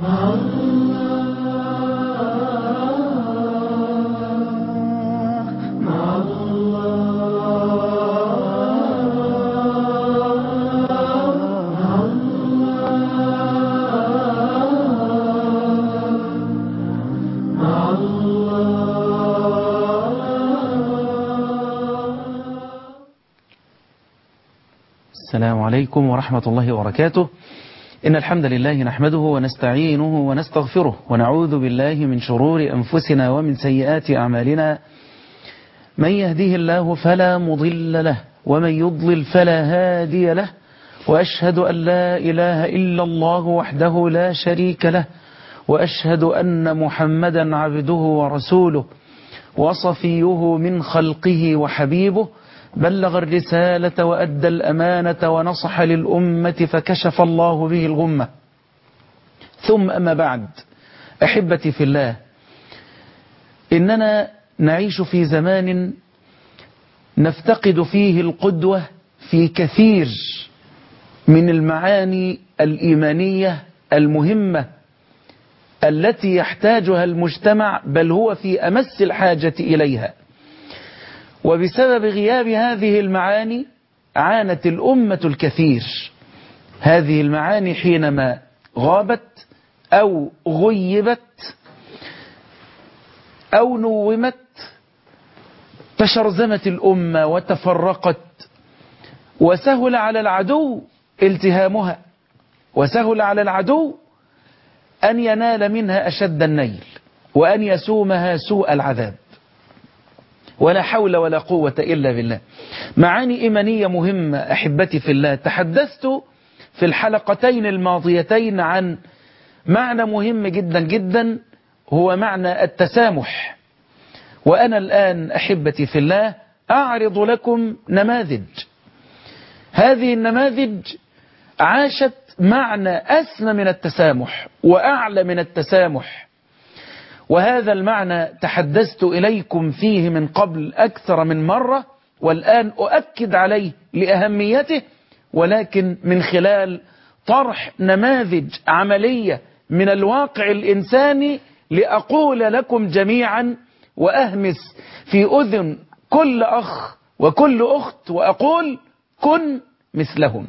السلام عليكم ورحمة الله وبركاته إن الحمد لله نحمده ونستعينه ونستغفره ونعوذ بالله من شرور أنفسنا ومن سيئات أعمالنا من يهديه الله فلا مضل له ومن يضلل فلا هادي له وأشهد أن لا إله إلا الله وحده لا شريك له وأشهد أن محمدا عبده ورسوله وصفيه من خلقه وحبيبه بلغ الرسالة وأدى الأمانة ونصح للأمة فكشف الله به الغمة ثم أما بعد أحبتي في الله إننا نعيش في زمان نفتقد فيه القدوة في كثير من المعاني الإيمانية المهمة التي يحتاجها المجتمع بل هو في أمس الحاجة إليها وبسبب غياب هذه المعاني عانت الأمة الكثير هذه المعاني حينما غابت أو غيبت أو نومت تشرذمت الأمة وتفرقت وسهل على العدو التهامها وسهل على العدو أن ينال منها أشد النيل وأن يسومها سوء العذاب ولا حول ولا قوة إلا بالله معاني إيمانية مهمة أحبتي في الله تحدثت في الحلقتين الماضيتين عن معنى مهم جدا جدا هو معنى التسامح وأنا الآن أحبتي في الله أعرض لكم نماذج هذه النماذج عاشت معنى أسمى من التسامح وأعلى من التسامح وهذا المعنى تحدثت إليكم فيه من قبل أكثر من مرة والآن أؤكد عليه لأهميته ولكن من خلال طرح نماذج عملية من الواقع الإنساني لأقول لكم جميعا وأهمس في أذن كل أخ وكل أخت وأقول كن مثلهم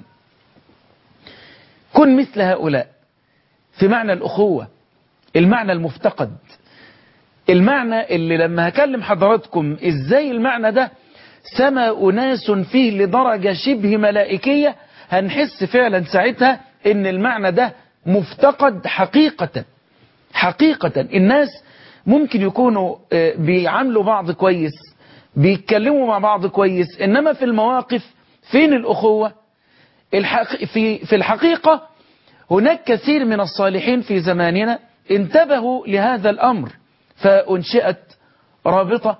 كن مثل هؤلاء في معنى الأخوة المعنى المفتقد المعنى اللي لما هكلم حضراتكم ازاي المعنى ده سما أناس فيه لدرجة شبه ملائكية هنحس فعلا ساعتها ان المعنى ده مفتقد حقيقة حقيقة الناس ممكن يكونوا بيعاملوا بعض كويس بيتكلموا مع بعض كويس انما في المواقف فين الأخوة في, في الحقيقة هناك كثير من الصالحين في زماننا انتبهوا لهذا الأمر فأنشئت رابطة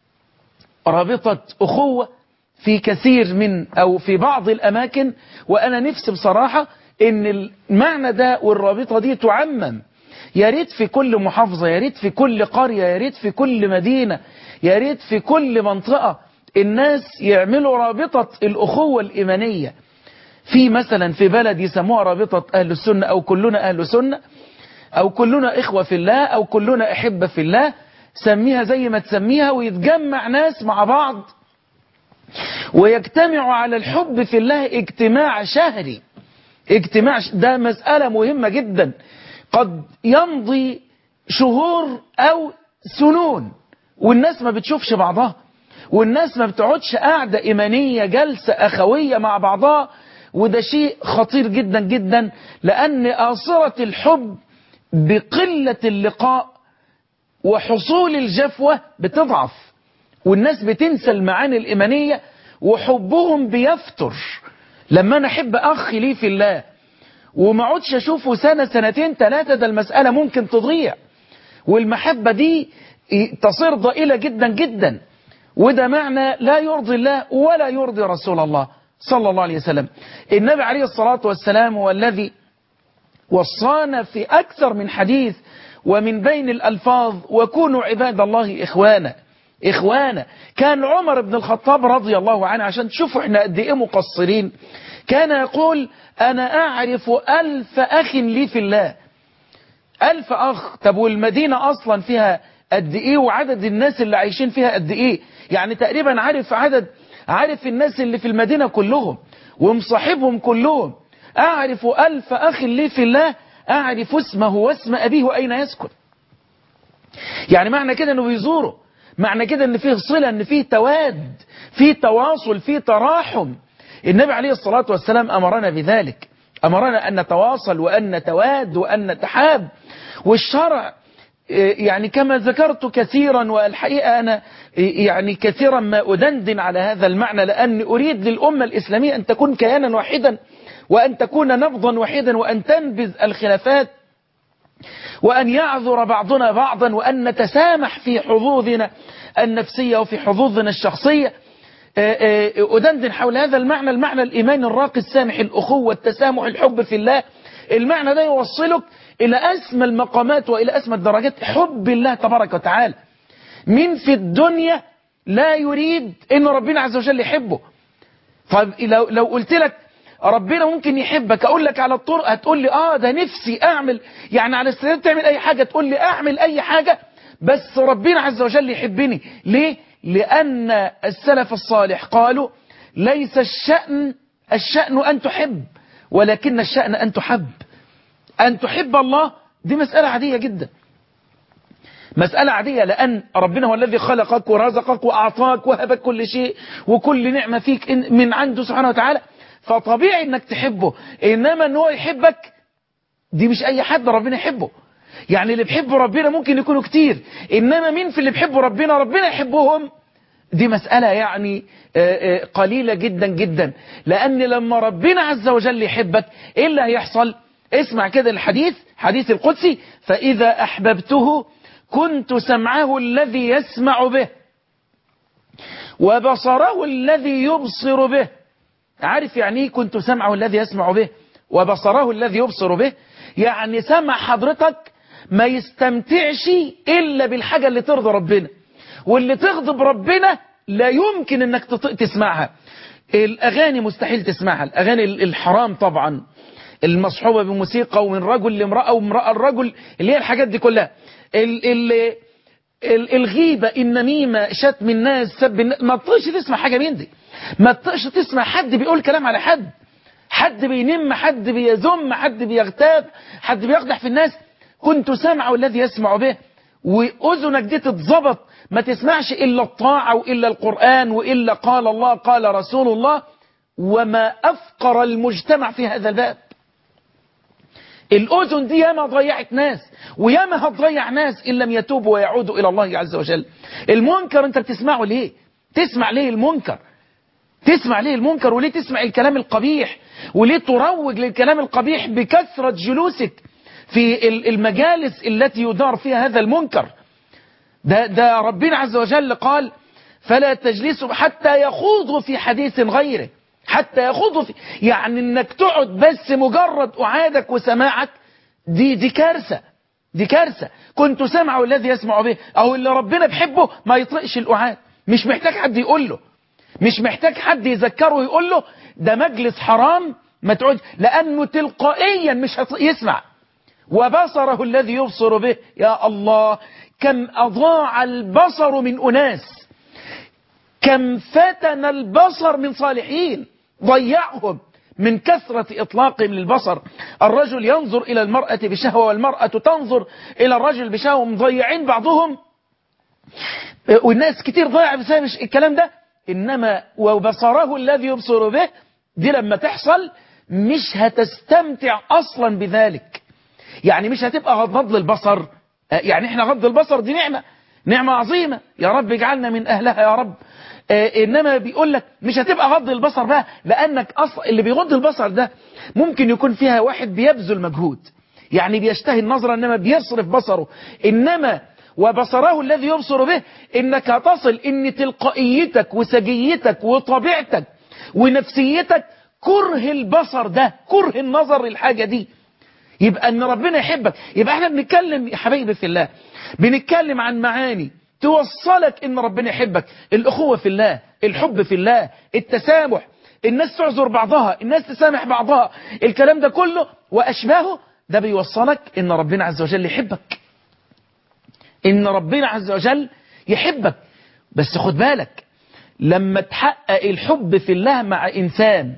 رابطة أخوة في كثير من أو في بعض الأماكن وأنا نفسي بصراحة إن المعنى ده والرابطة دي تعمم يا ريت في كل محافظة يا ريت في كل قرية يا ريت في كل مدينة يا ريت في كل منطقة الناس يعملوا رابطة الأخوة الإيمانية في مثلا في بلد يسموها رابطة أهل السنة أو كلنا أهل سنة أو كلنا إخوة في الله أو كلنا أحبة في الله سميها زي ما تسميها ويتجمع ناس مع بعض ويجتمعوا على الحب في الله اجتماع شهري اجتماع ده مسألة مهمة جدا قد يمضي شهور أو سنون والناس ما بتشوفش بعضها والناس ما بتقعدش قاعدة إيمانية جلسة أخوية مع بعضها وده شيء خطير جدا جدا لأن آصرة الحب بقلة اللقاء وحصول الجفوة بتضعف والناس بتنسى المعاني الإيمانية وحبهم بيفتر لما أنا أحب أخي لي في الله وما عودش أشوفه سنة سنتين ثلاثة ده المسألة ممكن تضيع والمحبة دي تصير ضئيلة جدا جدا وده معنى لا يرضي الله ولا يرضي رسول الله صلى الله عليه وسلم النبي عليه الصلاة والسلام هو الذي وصانا في أكثر من حديث ومن بين الألفاظ وكونوا عباد الله إخوانا إخوانا كان عمر بن الخطاب رضي الله عنه عشان تشوفوا احنا قد ايه مقصرين كان يقول أنا أعرف ألف أخ لي في الله ألف أخ طب والمدينة أصلا فيها قد إيه وعدد الناس اللي عايشين فيها قد إيه يعني تقريبا عارف عدد عارف الناس اللي في المدينة كلهم ومصاحبهم كلهم أعرف ألف أخ لي في الله أعرف اسمه واسم أبيه وأين يسكن يعني معنى كده أنه بيزوره معنى كده أن فيه صلة أن فيه تواد فيه تواصل فيه تراحم النبي عليه الصلاة والسلام أمرنا بذلك أمرنا أن نتواصل وأن نتواد وأن نتحاب والشرع يعني كما ذكرت كثيرا والحقيقة أنا يعني كثيرا ما أدندن على هذا المعنى لأني أريد للأمة الإسلامية أن تكون كيانا واحدا وأن تكون نبضا واحدا وأن تنبذ الخلافات وأن يعذر بعضنا بعضا وأن نتسامح في حظوظنا النفسية وفي حظوظنا الشخصية أدندن حول هذا المعنى المعنى الإيمان الراقي السامح الأخوة التسامح الحب في الله المعنى ده يوصلك إلى أسمى المقامات وإلى أسمى الدرجات حب الله تبارك وتعالى من في الدنيا لا يريد أن ربنا عز وجل يحبه طيب لو, لو قلت لك ربنا ممكن يحبك أقول لك على الطرق هتقول لي آه ده نفسي أعمل يعني على استعداد تعمل أي حاجة تقول لي أعمل أي حاجة بس ربنا عز وجل يحبني ليه؟ لأن السلف الصالح قالوا ليس الشأن الشأن أن تحب ولكن الشأن أن تحب أن تحب الله دي مسألة عادية جدا مسألة عادية لأن ربنا هو الذي خلقك ورزقك وأعطاك وهبك كل شيء وكل نعمة فيك من عنده سبحانه وتعالى فطبيعي انك تحبه انما ان هو يحبك دي مش اي حد ربنا يحبه يعني اللي بيحبوا ربنا ممكن يكونوا كتير انما مين في اللي بيحبوا ربنا ربنا يحبهم دي مسألة يعني قليلة جدا جدا لأن لما ربنا عز وجل يحبك إيه اللي هيحصل اسمع كده الحديث حديث القدسي فإذا أحببته كنت سمعه الذي يسمع به وبصره الذي يبصر به عارف يعني ايه كنت سمعه الذي يسمع به وبصره الذي يبصر به يعني سمع حضرتك ما يستمتعش إلا بالحاجة اللي ترضي ربنا واللي تغضب ربنا لا يمكن انك تسمعها الأغاني مستحيل تسمعها الأغاني الحرام طبعا المصحوبة بموسيقى ومن رجل لامرأة وامرأة الرجل اللي هي الحاجات دي كلها ال ال ال الغيبة النميمة شتم الناس سب الناس ما تطيش تسمع حاجة من دي ما تطيش تسمع حد بيقول كلام على حد حد بينم حد بيذم حد بيغتاب حد بيقدح في الناس كنت سمعه الذي يسمع به وأذنك دي تتظبط ما تسمعش إلا الطاعة وإلا القرآن وإلا قال الله قال رسول الله وما أفقر المجتمع في هذا الباب الأذن دي ياما ضيعت ناس وياما هتضيع ناس إن لم يتوبوا ويعودوا إلى الله عز وجل المنكر أنت بتسمعه ليه تسمع ليه المنكر تسمع ليه المنكر وليه تسمع الكلام القبيح وليه تروج للكلام القبيح بكثرة جلوسك في المجالس التي يدار فيها هذا المنكر ده, ده ربنا عز وجل قال فلا تجلسوا حتى يخوضوا في حديث غيره حتى يخوضوا في يعني انك تقعد بس مجرد أعادك وسماعك دي دي كارثة دي كارثة كنت سمعه الذي يسمع به أو اللي ربنا بحبه ما يطلقش الأعاد مش محتاج حد يقول له مش محتاج حد يذكره ويقول له ده مجلس حرام ما تقعد لأنه تلقائيا مش يسمع وبصره الذي يبصر به يا الله كم أضاع البصر من أناس كم فتن البصر من صالحين ضيعهم من كثرة إطلاقهم للبصر الرجل ينظر إلى المرأة بشهوة والمرأة تنظر إلى الرجل بشهوة مضيعين بعضهم والناس كتير ضايع بسبب الكلام ده إنما وبصره الذي يبصر به دي لما تحصل مش هتستمتع أصلا بذلك يعني مش هتبقى غض البصر يعني احنا غض البصر دي نعمة نعمة عظيمة يا رب اجعلنا من أهلها يا رب إنما بيقول لك مش هتبقى غض البصر بقى لأنك أصلا اللي بيغض البصر ده ممكن يكون فيها واحد بيبذل مجهود يعني بيشتهي النظرة إنما بيصرف بصره إنما وبصره الذي يبصر به إنك هتصل إن تلقائيتك وسجيتك وطبيعتك ونفسيتك كره البصر ده كره النظر الحاجة دي يبقى ان ربنا يحبك يبقى احنا بنتكلم يا حبيبي في الله بنتكلم عن معاني توصلك ان ربنا يحبك الاخوة في الله الحب في الله التسامح الناس تعذر بعضها الناس تسامح بعضها الكلام ده كله واشباهه ده بيوصلك ان ربنا عز وجل يحبك ان ربنا عز وجل يحبك بس خد بالك لما تحقق الحب في الله مع انسان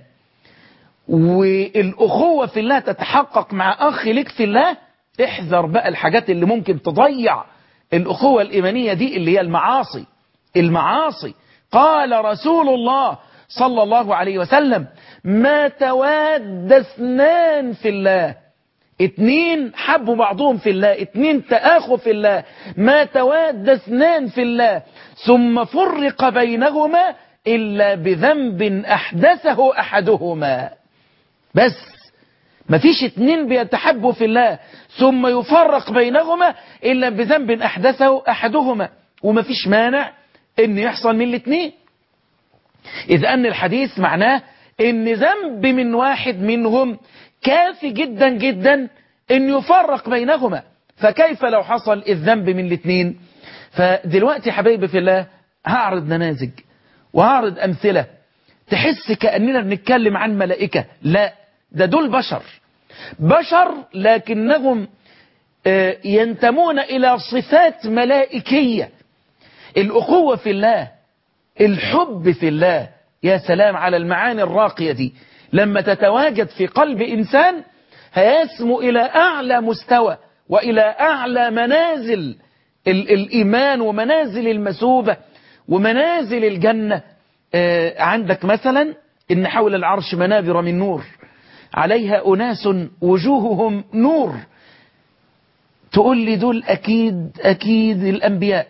والأخوة في الله تتحقق مع أخ لك في الله احذر بقى الحاجات اللي ممكن تضيع الأخوة الإيمانية دي اللي هي المعاصي المعاصي قال رسول الله صلى الله عليه وسلم ما تواد اثنان في الله اتنين حبوا بعضهم في الله اتنين تآخوا في الله ما تواد اثنان في الله ثم فرق بينهما إلا بذنب أحدثه أحدهما بس مفيش اتنين بيتحبوا في الله ثم يفرق بينهما إلا بذنب أحدثه أحدهما ومفيش مانع ان يحصل من الاتنين إذ أن الحديث معناه ان ذنب من واحد منهم كافي جدا جدا ان يفرق بينهما فكيف لو حصل الذنب من الاتنين فدلوقتي حبايبي في الله هعرض نماذج وهعرض أمثلة تحس كأننا بنتكلم عن ملائكة لا ده دول بشر بشر لكنهم ينتمون إلى صفات ملائكية الأخوة في الله الحب في الله يا سلام على المعاني الراقية دي لما تتواجد في قلب إنسان هيسمو إلى أعلى مستوى وإلى أعلى منازل الإيمان ومنازل المسوبة ومنازل الجنة عندك مثلا إن حول العرش منابر من نور عليها أناس وجوههم نور تقول لي دول أكيد أكيد الأنبياء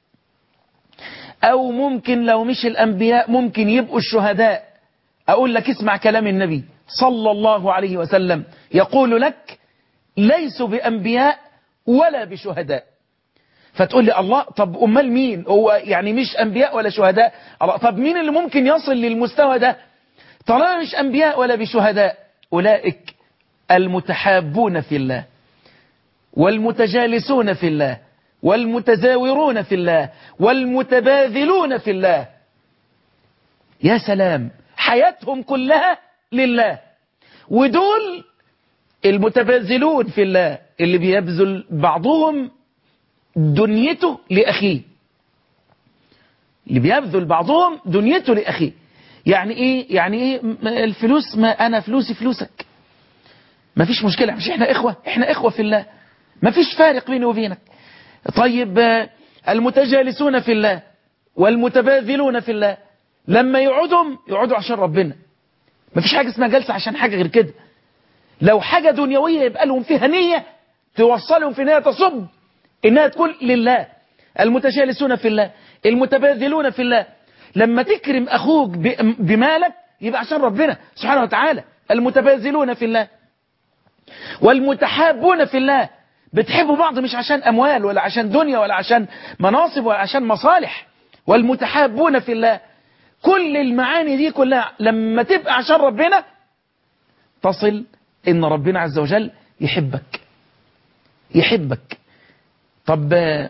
أو ممكن لو مش الأنبياء ممكن يبقوا الشهداء أقول لك اسمع كلام النبي صلى الله عليه وسلم يقول لك ليسوا بأنبياء ولا بشهداء فتقول لي الله طب أمال مين هو يعني مش أنبياء ولا شهداء الله طب مين اللي ممكن يصل للمستوى ده طالما مش أنبياء ولا بشهداء أولئك المتحابون في الله والمتجالسون في الله والمتزاورون في الله والمتباذلون في الله يا سلام حياتهم كلها لله ودول المتباذلون في الله اللي بيبذل بعضهم دنيته لأخيه اللي بيبذل بعضهم دنيته لأخيه يعني ايه يعني ايه الفلوس ما انا فلوسي فلوسك ما فيش مشكلة مش احنا اخوة احنا اخوة في الله ما فيش فارق بيني وبينك طيب المتجالسون في الله والمتباذلون في الله لما يقعدهم يقعدوا عشان ربنا ما فيش حاجة اسمها جلسة عشان حاجة غير كده لو حاجة دنيوية يبقى لهم فيها نية توصلهم في نية تصب إنها تكون لله المتجالسون في الله المتباذلون في الله لما تكرم أخوك بمالك يبقى عشان ربنا سبحانه وتعالى المتباذلون في الله والمتحابون في الله بتحبوا بعض مش عشان أموال ولا عشان دنيا ولا عشان مناصب ولا عشان مصالح والمتحابون في الله كل المعاني دي كلها لما تبقى عشان ربنا تصل إن ربنا عز وجل يحبك يحبك طب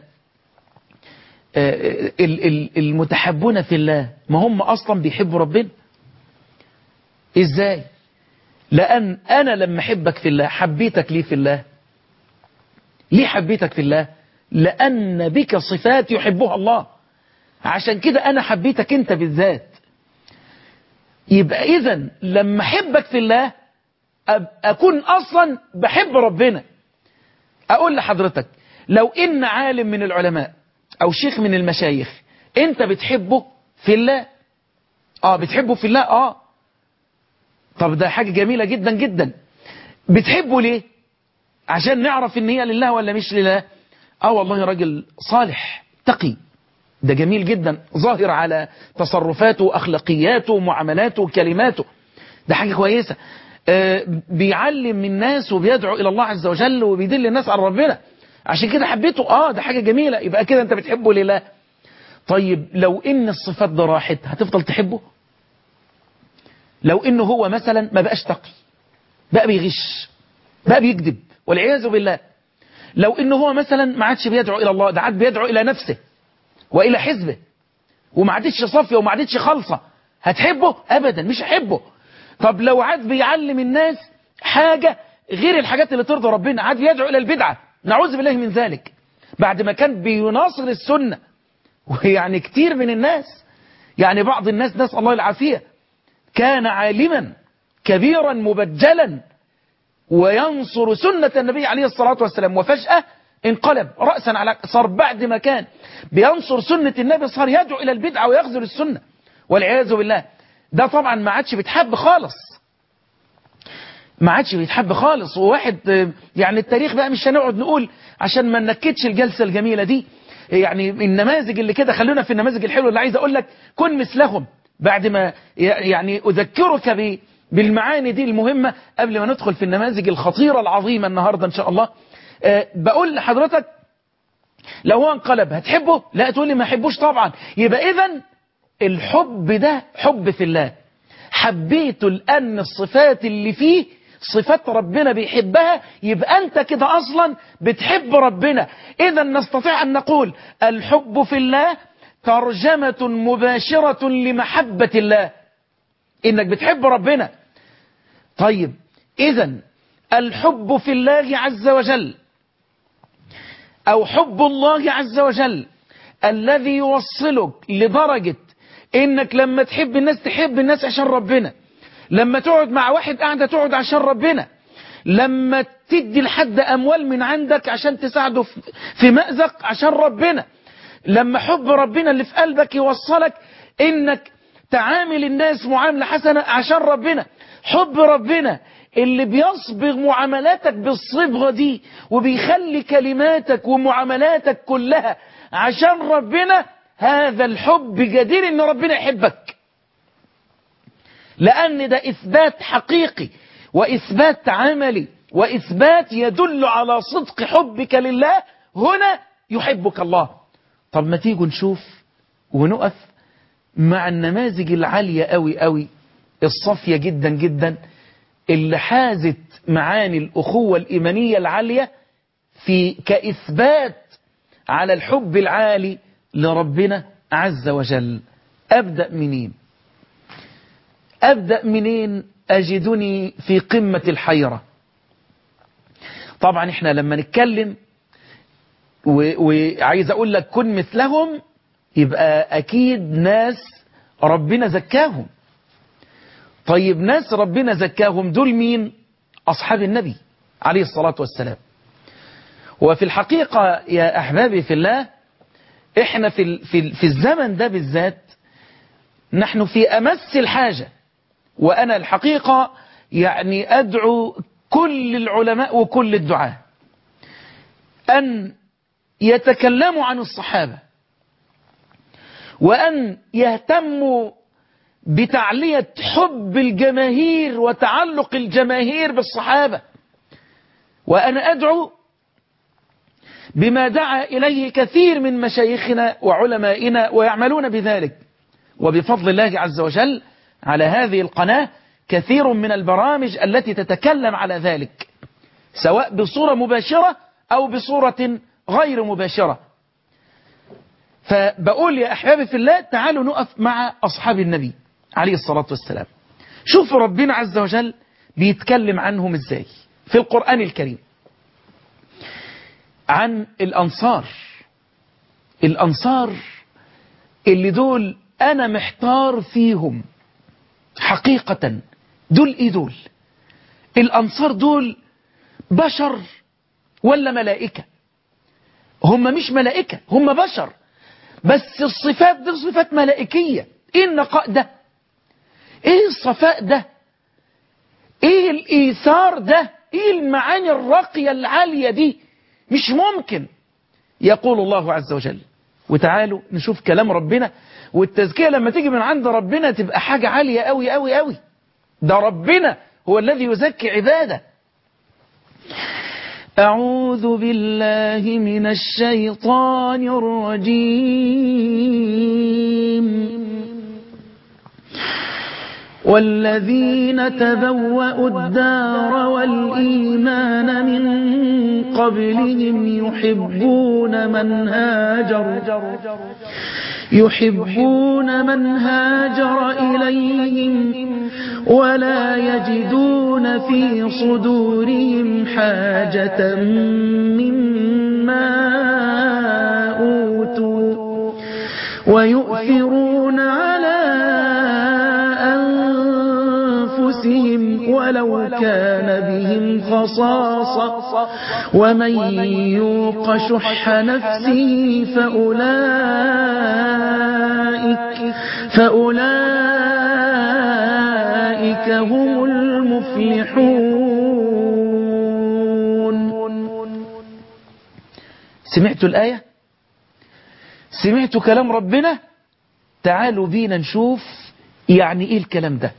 المتحبون في الله ما هم أصلا بيحبوا ربنا إزاي لأن أنا لما أحبك في الله حبيتك ليه في الله ليه حبيتك في الله لأن بك صفات يحبها الله عشان كده أنا حبيتك أنت بالذات يبقى إذا لما أحبك في الله أكون أصلا بحب ربنا أقول لحضرتك لو إن عالم من العلماء أو شيخ من المشايخ أنت بتحبه في الله آه بتحبه في الله آه طب ده حاجة جميلة جدا جدا بتحبه ليه عشان نعرف ان هي لله ولا مش لله اه والله راجل صالح تقي ده جميل جدا ظاهر على تصرفاته واخلاقياته ومعاملاته وكلماته ده حاجة كويسة آه بيعلم الناس وبيدعو الى الله عز وجل وبيدل الناس على ربنا عشان كده حبيته اه ده حاجة جميلة يبقى كده انت بتحبه لله طيب لو ان الصفات ده راحت هتفضل تحبه لو انه هو مثلا ما بقاش تقي بقى بيغش بقى بيكذب والعياذ بالله لو انه هو مثلا ما عادش بيدعو الى الله ده عاد بيدعو الى نفسه والى حزبه وما عادتش صافيه وما عادتش خالصه هتحبه ابدا مش هحبه طب لو عاد بيعلم الناس حاجة غير الحاجات اللي ترضى ربنا عاد يدعو إلى البدعة نعوذ بالله من ذلك بعد ما كان بيناصر السنة ويعني كتير من الناس يعني بعض الناس نسأل الله العافية كان عالما كبيرا مبجلا وينصر سنة النبي عليه الصلاة والسلام وفجأة انقلب رأسا على صار بعد ما كان بينصر سنة النبي صار يدعو إلى البدعة ويغزل السنة والعياذ بالله ده طبعا ما عادش بيتحب خالص ما عادش بيتحب خالص وواحد يعني التاريخ بقى مش هنقعد نقول عشان ما ننكدش الجلسة الجميلة دي يعني النماذج اللي كده خلونا في النماذج الحلوة اللي عايز اقول لك كن مثلهم بعد ما يعني اذكرك ب بالمعاني دي المهمة قبل ما ندخل في النماذج الخطيرة العظيمة النهاردة ان شاء الله أه بقول لحضرتك لو هو انقلب هتحبه لا تقول لي ما احبوش طبعا يبقى اذا الحب ده حب في الله حبيته لأن الصفات اللي فيه صفات ربنا بيحبها يبقى أنت كده أصلا بتحب ربنا إذا نستطيع أن نقول الحب في الله ترجمة مباشرة لمحبة الله إنك بتحب ربنا طيب إذا الحب في الله عز وجل أو حب الله عز وجل الذي يوصلك لدرجة إنك لما تحب الناس تحب الناس عشان ربنا لما تقعد مع واحد قاعدة تقعد عشان ربنا لما تدي لحد أموال من عندك عشان تساعده في مأزق عشان ربنا لما حب ربنا اللي في قلبك يوصلك إنك تعامل الناس معاملة حسنة عشان ربنا حب ربنا اللي بيصبغ معاملاتك بالصبغة دي وبيخلي كلماتك ومعاملاتك كلها عشان ربنا هذا الحب جدير ان ربنا يحبك لان ده اثبات حقيقي واثبات عملي واثبات يدل على صدق حبك لله هنا يحبك الله طب ما تيجوا نشوف ونقف مع النماذج العالية قوي قوي الصافية جدا جدا اللي حازت معاني الأخوة الإيمانية العالية في كإثبات على الحب العالي لربنا عز وجل أبدأ منين أبدأ منين أجدني في قمة الحيرة طبعا احنا لما نتكلم وعايز أقول لك كن مثلهم يبقى أكيد ناس ربنا زكاهم طيب ناس ربنا زكاهم دول مين أصحاب النبي عليه الصلاة والسلام وفي الحقيقة يا أحبابي في الله احنا في, في, في الزمن ده بالذات نحن في أمس الحاجة وأنا الحقيقة يعني أدعو كل العلماء وكل الدعاة أن يتكلموا عن الصحابة وأن يهتموا بتعلية حب الجماهير وتعلق الجماهير بالصحابة وأنا أدعو بما دعا إليه كثير من مشايخنا وعلمائنا ويعملون بذلك وبفضل الله عز وجل على هذه القناة كثير من البرامج التي تتكلم على ذلك سواء بصورة مباشرة أو بصورة غير مباشرة فبقول يا أحبابي في الله تعالوا نقف مع أصحاب النبي عليه الصلاة والسلام شوفوا ربنا عز وجل بيتكلم عنهم ازاي في القرآن الكريم عن الأنصار الأنصار اللي دول أنا محتار فيهم حقيقة دول إيه دول الأنصار دول بشر ولا ملائكة هم مش ملائكة هم بشر بس الصفات دي صفات ملائكية ايه النقاء ده ايه الصفاء ده ايه الايثار ده ايه المعاني الراقية العالية دي مش ممكن يقول الله عز وجل وتعالوا نشوف كلام ربنا والتزكية لما تيجي من عند ربنا تبقى حاجة عالية قوي قوي قوي ده ربنا هو الذي يزكي عباده أعوذ بالله من الشيطان الرجيم والذين تبوأوا الدار والإيمان من قبلهم يحبون من هاجر يحبون من هاجر إليهم ولا يجدون في صدورهم حاجة مما أوتوا ويؤثرون على أنفسهم ولو كان بهم خصاصة ومن يوق شح نفسه فأولئك, فأولئك هم المفلحون سمعتوا الآية سمعتوا كلام ربنا تعالوا بينا نشوف يعني ايه الكلام ده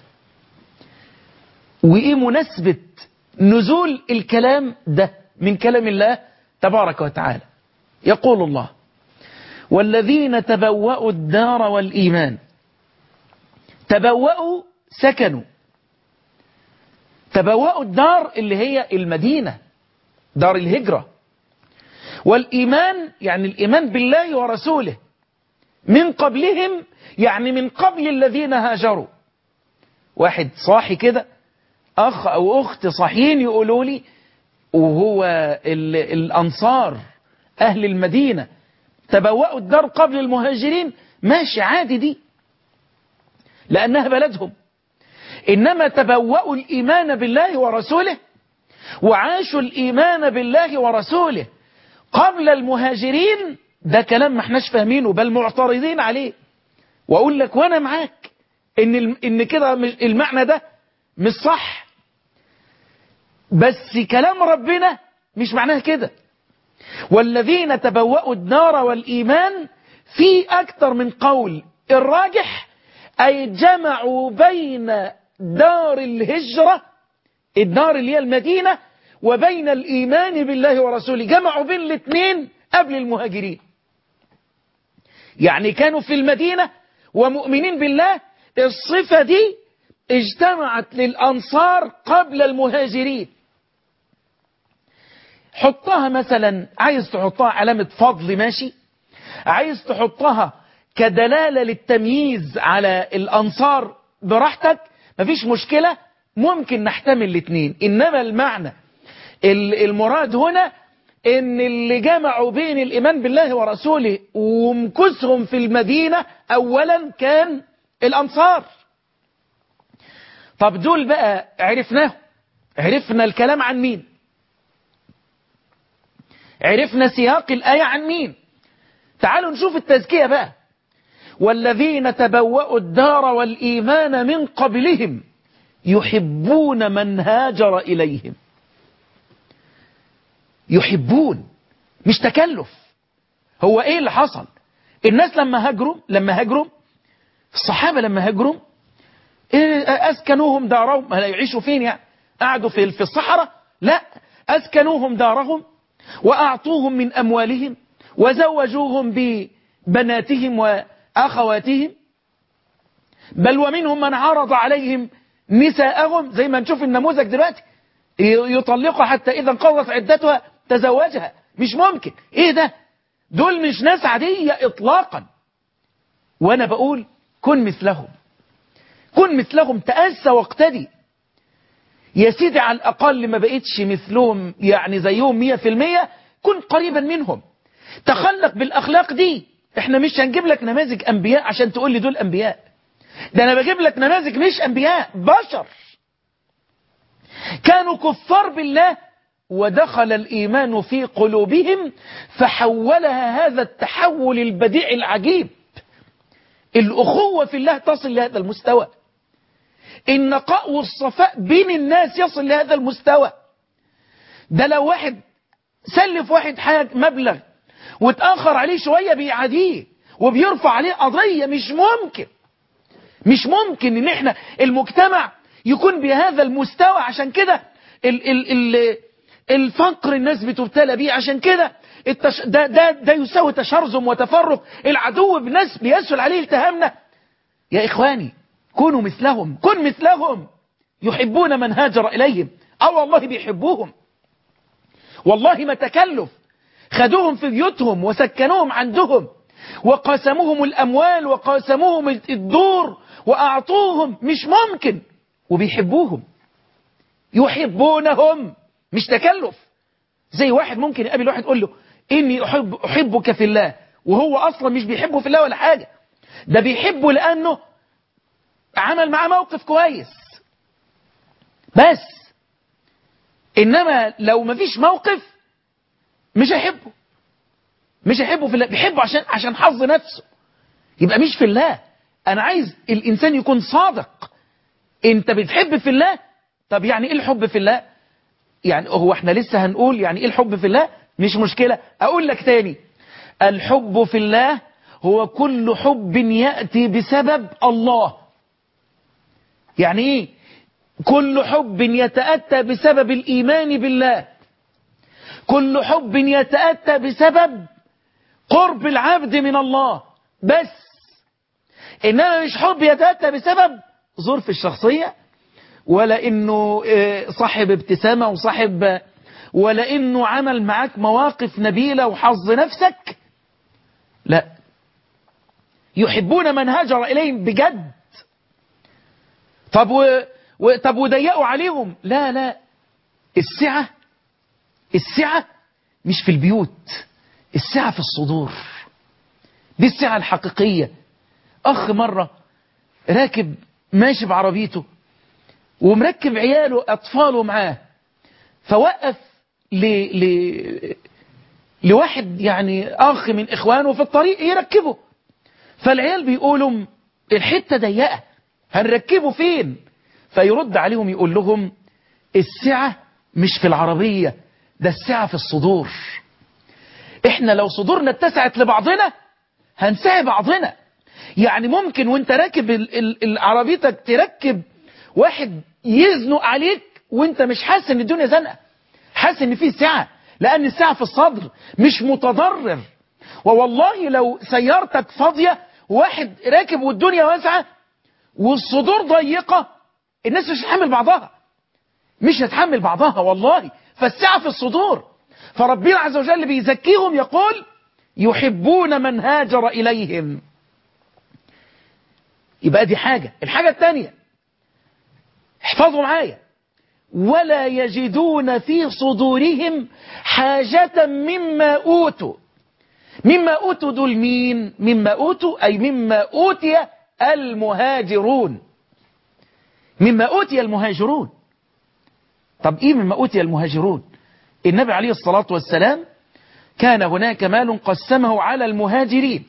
وايه مناسبة نزول الكلام ده من كلام الله تبارك وتعالى يقول الله والذين تبوأوا الدار والإيمان تبوأوا سكنوا تبوأوا الدار اللي هي المدينة دار الهجرة والإيمان يعني الإيمان بالله ورسوله من قبلهم يعني من قبل الذين هاجروا واحد صاحي كده أخ أو أخت صاحيين يقولوا لي وهو الأنصار أهل المدينة تبوأوا الدار قبل المهاجرين ماشي عادي دي لأنها بلدهم إنما تبوأوا الإيمان بالله ورسوله وعاشوا الإيمان بالله ورسوله قبل المهاجرين ده كلام ما احناش فاهمينه بل معترضين عليه واقول لك وانا معاك ان ان كده المعنى ده مش صح بس كلام ربنا مش معناه كده والذين تبوأوا النار والإيمان في أكثر من قول الراجح أي جمعوا بين دار الهجرة الدار اللي هي المدينة وبين الإيمان بالله ورسوله جمعوا بين الاثنين قبل المهاجرين يعني كانوا في المدينة ومؤمنين بالله الصفة دي اجتمعت للأنصار قبل المهاجرين حطها مثلا عايز تحطها علامة فضل ماشي عايز تحطها كدلالة للتمييز على الأنصار براحتك مفيش مشكلة ممكن نحتمل الاثنين إنما المعنى المراد هنا ان اللي جمعوا بين الايمان بالله ورسوله ومكسهم في المدينة اولا كان الانصار طب دول بقى عرفناه عرفنا الكلام عن مين عرفنا سياق الآية عن مين تعالوا نشوف التزكية بقى والذين تبوأوا الدار والإيمان من قبلهم يحبون من هاجر إليهم يحبون مش تكلف هو ايه اللي حصل الناس لما هاجروا لما هاجروا الصحابة لما هاجروا إيه أسكنوهم دارهم هل يعيشوا فين يعني قعدوا في في الصحراء لا أسكنوهم دارهم وأعطوهم من أموالهم وزوجوهم ببناتهم وأخواتهم بل ومنهم من عرض عليهم نساءهم زي ما نشوف النموذج دلوقتي يطلقها حتى إذا انقضت عدتها تزوجها مش ممكن ايه ده دول مش ناس عادية اطلاقا وانا بقول كن مثلهم كن مثلهم تأسى واقتدي يا سيدي على الأقل ما بقيتش مثلهم يعني زيهم مية في المية كن قريبا منهم تخلق بالأخلاق دي احنا مش هنجيب لك نماذج أنبياء عشان تقول لي دول أنبياء ده أنا بجيب لك نماذج مش أنبياء بشر كانوا كفار بالله ودخل الإيمان في قلوبهم فحولها هذا التحول البديع العجيب الأخوة في الله تصل لهذا المستوى النقاء والصفاء بين الناس يصل لهذا المستوى ده لو واحد سلف واحد حاجة مبلغ واتأخر عليه شوية بيعاديه وبيرفع عليه قضية مش ممكن مش ممكن ان احنا المجتمع يكون بهذا المستوى عشان كده ال ال ال الفقر الناس بتبتلى بيه عشان كده التش... ده, ده, ده يساوي تشرذم وتفرق العدو بناس بيسهل عليه التهامنا يا إخواني كونوا مثلهم كن مثلهم يحبون من هاجر إليهم أو والله بيحبوهم والله ما تكلف خدوهم في بيوتهم وسكنوهم عندهم وقاسموهم الأموال وقاسموهم الدور وأعطوهم مش ممكن وبيحبوهم يحبونهم مش تكلف زي واحد ممكن يقابل واحد يقول له إني أحب أحبك في الله وهو أصلا مش بيحبه في الله ولا حاجة ده بيحبه لأنه عمل معاه موقف كويس بس إنما لو مفيش موقف مش هيحبه مش هيحبه في الله بيحبه عشان عشان حظ نفسه يبقى مش في الله أنا عايز الإنسان يكون صادق أنت بتحب في الله طب يعني إيه الحب في الله يعني هو احنا لسه هنقول يعني إيه الحب في الله مش مشكلة أقول لك تاني الحب في الله هو كل حب يأتي بسبب الله يعني ايه كل حب يتأتى بسبب الإيمان بالله كل حب يتأتى بسبب قرب العبد من الله بس إنما مش حب يتأتى بسبب ظروف الشخصية ولا إنه صاحب ابتسامة وصاحب ولا إنه عمل معاك مواقف نبيلة وحظ نفسك لا يحبون من هاجر إليهم بجد طب و... و... طب وضيقوا عليهم لا لا السعة السعة مش في البيوت السعة في الصدور دي السعة الحقيقية أخ مرة راكب ماشي بعربيته ومركب عياله أطفاله معاه فوقف ل... ل... لواحد يعني أخ من إخوانه في الطريق يركبه فالعيال بيقولوا الحتة ضيقة هنركبه فين فيرد عليهم يقول لهم السعة مش في العربية ده السعة في الصدور احنا لو صدورنا اتسعت لبعضنا هنسعي بعضنا يعني ممكن وانت راكب ال ال عربيتك تركب واحد يزنق عليك وانت مش حاسس ان الدنيا زنقه حاسس ان في سعة لان السعة في الصدر مش متضرر ووالله لو سيارتك فاضية واحد راكب والدنيا واسعة والصدور ضيقة الناس مش هتحمل بعضها مش هتحمل بعضها والله فالسعة في الصدور فربنا عز وجل بيزكيهم يقول يحبون من هاجر إليهم يبقى دي حاجة الحاجة الثانية احفظوا معايا ولا يجدون في صدورهم حاجة مما أوتوا مما أوتوا دول مين مما أوتوا أي مما أوتي المهاجرون مما أوتي المهاجرون طب إيه مما أوتي المهاجرون النبي عليه الصلاة والسلام كان هناك مال قسمه على المهاجرين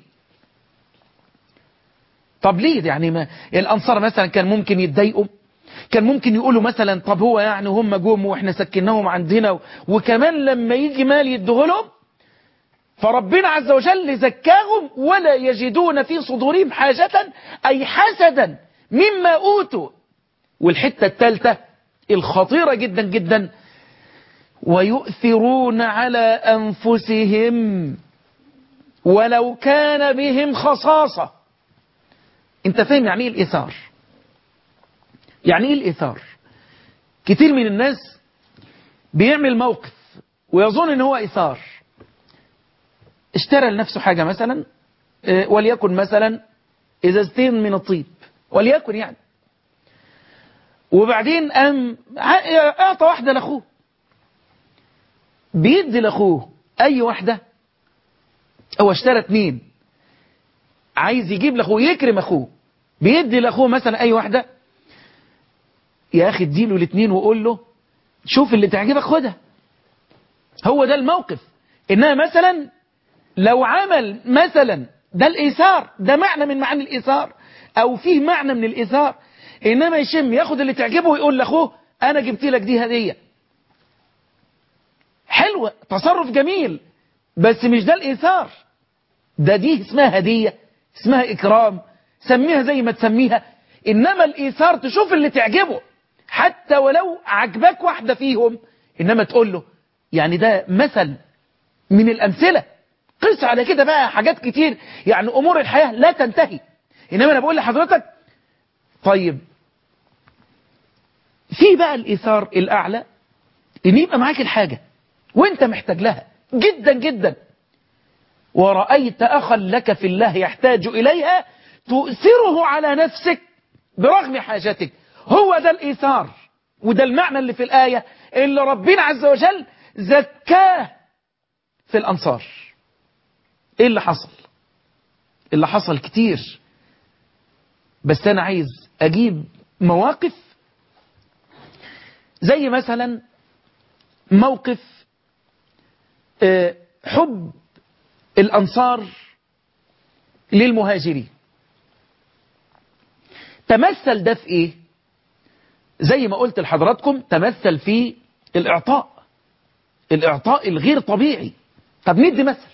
طب ليه يعني ما الأنصار مثلا كان ممكن يتضايقوا كان ممكن يقولوا مثلا طب هو يعني هم جم واحنا سكناهم عندنا وكمان لما يجي مال يديهولهم فربنا عز وجل زكاهم ولا يجدون في صدورهم حاجة أي حسدا مما أوتوا والحتة الثالثة الخطيرة جدا جدا ويؤثرون على أنفسهم ولو كان بهم خصاصة انت فاهم يعني ايه الإثار يعني ايه الإثار كتير من الناس بيعمل موقف ويظن ان هو إثار اشترى لنفسه حاجة مثلا وليكن مثلا إزازتين من الطيب وليكن يعني وبعدين قام اعطى واحدة لاخوه بيدي لاخوه اي واحدة هو اشترى اتنين عايز يجيب لاخوه يكرم اخوه بيدي لاخوه مثلا اي واحدة يا اخي اديله الاتنين وقول له شوف اللي تعجبك خدها هو ده الموقف انها مثلا لو عمل مثلا ده الايثار ده معنى من معاني الايثار او فيه معنى من الايثار انما يشم ياخد اللي تعجبه ويقول لاخوه انا جبت لك دي هديه حلوة تصرف جميل بس مش ده الإيثار ده دي اسمها هدية اسمها إكرام سميها زي ما تسميها إنما الإيثار تشوف اللي تعجبه حتى ولو عجبك واحدة فيهم إنما تقول له يعني ده مثل من الأمثلة قس على كده بقى حاجات كتير يعني أمور الحياة لا تنتهي إنما أنا بقول لحضرتك طيب في بقى الإيثار الأعلى إن يبقى معاك الحاجة وانت محتاج لها جدا جدا ورأيت أخا لك في الله يحتاج إليها تؤثره على نفسك برغم حاجتك هو ده الإيثار وده المعنى اللي في الآية اللي ربنا عز وجل زكاه في الأنصار إيه اللي حصل اللي حصل كتير بس أنا عايز أجيب مواقف زي مثلا موقف حب الأنصار للمهاجرين تمثل ده في إيه زي ما قلت لحضراتكم تمثل في الإعطاء الإعطاء الغير طبيعي طب ندي مثل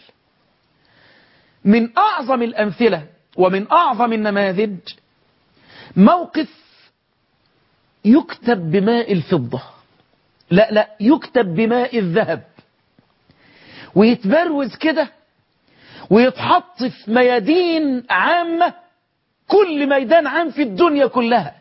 من أعظم الأمثلة ومن أعظم النماذج موقف يكتب بماء الفضة لا لا يكتب بماء الذهب ويتبروز كده ويتحط في ميادين عامة كل ميدان عام في الدنيا كلها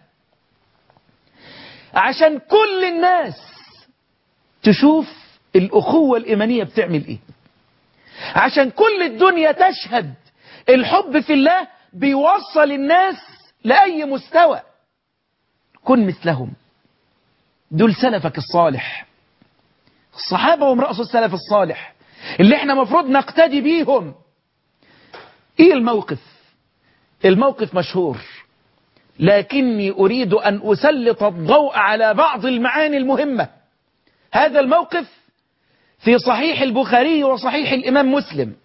عشان كل الناس تشوف الأخوة الإيمانية بتعمل إيه عشان كل الدنيا تشهد الحب في الله بيوصل الناس لأي مستوى كن مثلهم دول سلفك الصالح الصحابة هم رأس السلف الصالح اللي احنا مفروض نقتدي بيهم ايه الموقف الموقف مشهور لكني أريد أن أسلط الضوء على بعض المعاني المهمة هذا الموقف في صحيح البخاري وصحيح الإمام مسلم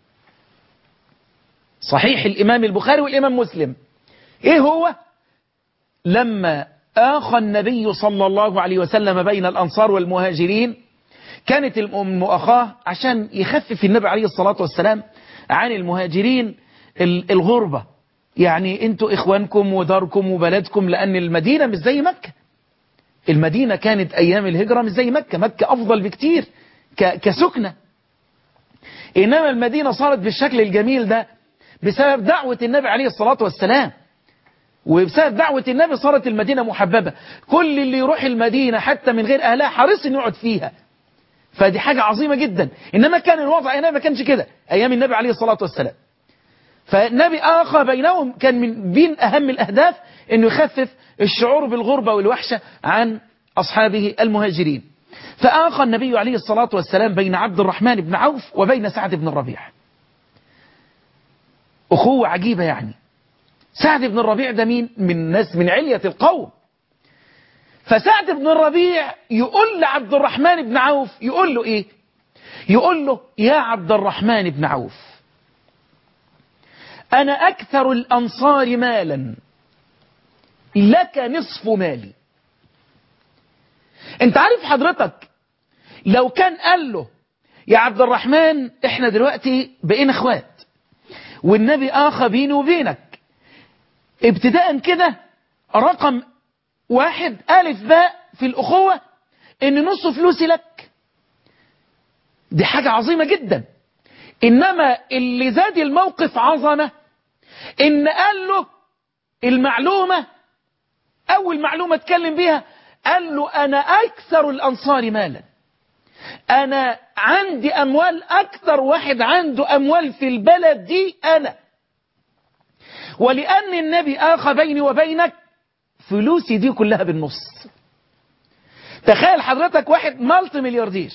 صحيح الإمام البخاري والإمام مسلم إيه هو لما آخى النبي صلى الله عليه وسلم بين الأنصار والمهاجرين كانت المؤاخاة عشان يخفف النبي عليه الصلاة والسلام عن المهاجرين الغربة يعني انتوا إخوانكم وداركم وبلدكم لأن المدينة مش زي مكة المدينة كانت أيام الهجرة مش زي مكة مكة أفضل بكتير كسكنة إنما المدينة صارت بالشكل الجميل ده بسبب دعوة النبي عليه الصلاة والسلام وبسبب دعوة النبي صارت المدينة محببة كل اللي يروح المدينة حتى من غير أهلها حريص إنه يقعد فيها فدي حاجة عظيمة جدا إنما كان الوضع أيام ما كانش كده أيام النبي عليه الصلاة والسلام فالنبي آخى بينهم كان من بين أهم الأهداف أنه يخفف الشعور بالغربة والوحشة عن أصحابه المهاجرين فآخى النبي عليه الصلاة والسلام بين عبد الرحمن بن عوف وبين سعد بن الربيع أخوة عجيبة يعني سعد بن الربيع ده مين من ناس من علية القوم فسعد بن الربيع يقول لعبد الرحمن بن عوف يقول له ايه يقول له يا عبد الرحمن بن عوف أنا أكثر الأنصار مالا لك نصف مالي انت عارف حضرتك لو كان قال له يا عبد الرحمن احنا دلوقتي بقينا اخوات والنبي آخى بيني وبينك ابتداء كده رقم واحد ألف باء في الأخوة إن نص فلوسي لك دي حاجة عظيمة جدا إنما اللي زاد الموقف عظمة إن قال له المعلومة أول معلومة اتكلم بيها قال له أنا أكثر الأنصار مالا أنا عندي أموال أكثر واحد عنده أموال في البلد دي أنا ولأن النبي آخى بيني وبينك فلوسي دي كلها بالنص تخيل حضرتك واحد مالت ملياردير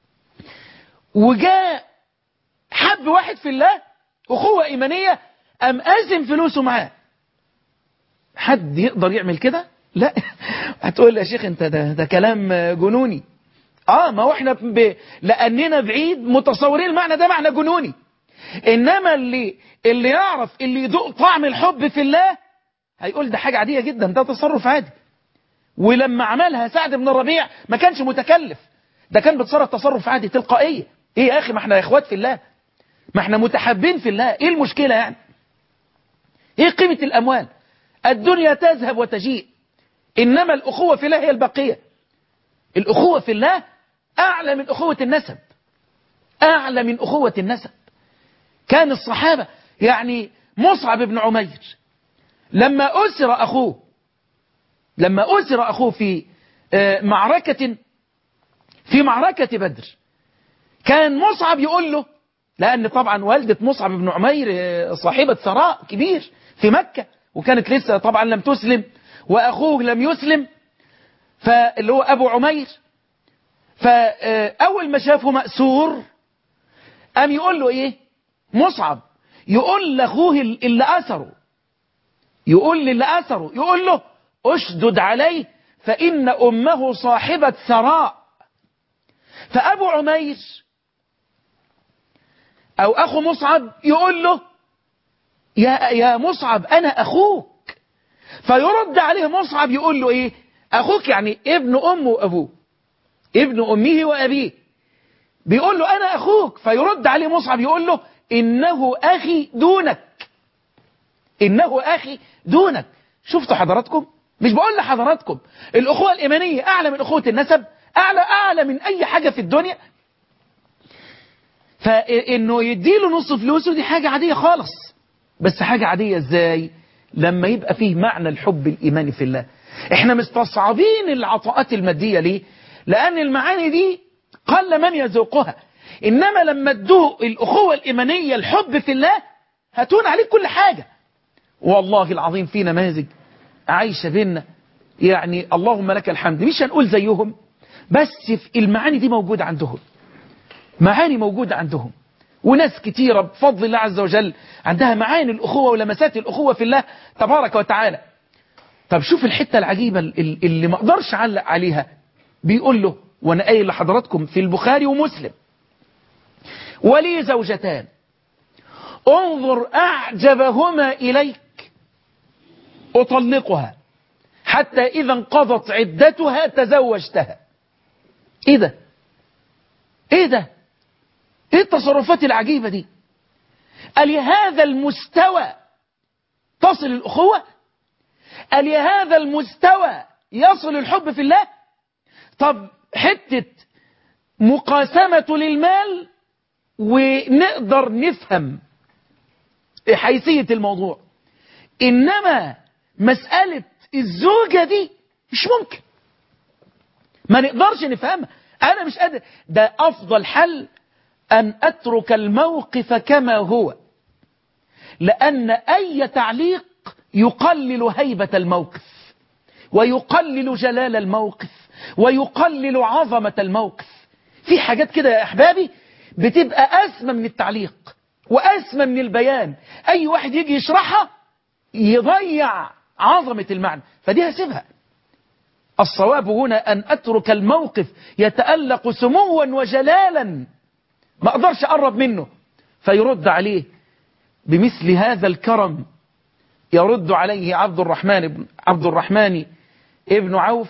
وجاء حب واحد في الله أخوة إيمانية أم قاسم فلوسه معاه حد يقدر يعمل كده لا هتقول يا شيخ انت ده, ده كلام جنوني اه ما هو احنا ب... لاننا بعيد متصورين المعنى ده معنى جنوني انما اللي اللي يعرف اللي يدوق طعم الحب في الله هيقول ده حاجة عادية جدا ده تصرف عادي ولما عملها سعد بن الربيع ما كانش متكلف ده كان بيتصرف تصرف عادي تلقائية ايه يا اخي ما احنا اخوات في الله ما احنا متحابين في الله ايه المشكلة يعني ايه قيمة الاموال الدنيا تذهب وتجيء انما الاخوة في الله هي البقية الاخوة في الله اعلى من اخوة النسب اعلى من اخوة النسب كان الصحابة يعني مصعب بن عمير لما أسر أخوه لما أسر أخوه في معركة في معركة بدر كان مصعب يقول له لأن طبعا والدة مصعب بن عمير صاحبة ثراء كبير في مكة وكانت لسه طبعا لم تسلم وأخوه لم يسلم فاللي هو أبو عمير فأول ما شافه مأسور قام يقول له إيه مصعب يقول لأخوه اللي أثره يقول للي أثره يقول له أشدد عليه فإن أمه صاحبة ثراء فأبو عمير أو أخو مصعب يقول له يا, يا مصعب أنا أخوك فيرد عليه مصعب يقول له إيه أخوك يعني ابن أمه وأبوه ابن أمه وأبيه بيقول له أنا أخوك فيرد عليه مصعب يقول له إنه أخي دونك إنه أخي دونك شفتوا حضراتكم مش بقول لحضراتكم الأخوة الإيمانية أعلى من أخوة النسب أعلى أعلى من أي حاجة في الدنيا فإنه يديله نص فلوسه دي حاجة عادية خالص بس حاجة عادية إزاي لما يبقى فيه معنى الحب الإيماني في الله احنا مستصعبين العطاءات المادية ليه لأن المعاني دي قل من يذوقها إنما لما تدوق الأخوة الإيمانية الحب في الله هتون عليك كل حاجة والله العظيم في نماذج عايشة بينا يعني اللهم لك الحمد مش هنقول زيهم بس في المعاني دي موجودة عندهم معاني موجودة عندهم وناس كتيرة بفضل الله عز وجل عندها معاني الأخوة ولمسات الأخوة في الله تبارك وتعالى طب شوف الحتة العجيبة اللي ما اقدرش اعلق عليها بيقول له وانا قايل لحضراتكم في البخاري ومسلم ولي زوجتان انظر أعجبهما إليك أطلقها حتى إذا انقضت عدتها تزوجتها إيه ده إيه ده إيه التصرفات العجيبة دي قال هذا المستوى تصل الأخوة قال هذا المستوى يصل الحب في الله طب حتة مقاسمة للمال ونقدر نفهم حيثية الموضوع إنما مسألة الزوجة دي مش ممكن ما نقدرش نفهمها أنا مش قادر ده أفضل حل أن أترك الموقف كما هو لأن أي تعليق يقلل هيبة الموقف ويقلل جلال الموقف ويقلل عظمة الموقف في حاجات كده يا أحبابي بتبقى أسمى من التعليق وأسمى من البيان أي واحد يجي يشرحها يضيع عظمة المعنى فدي هسيبها الصواب هنا أن أترك الموقف يتألق سموا وجلالا ما أقدرش أقرب منه فيرد عليه بمثل هذا الكرم يرد عليه عبد الرحمن بن عبد الرحمن ابن عوف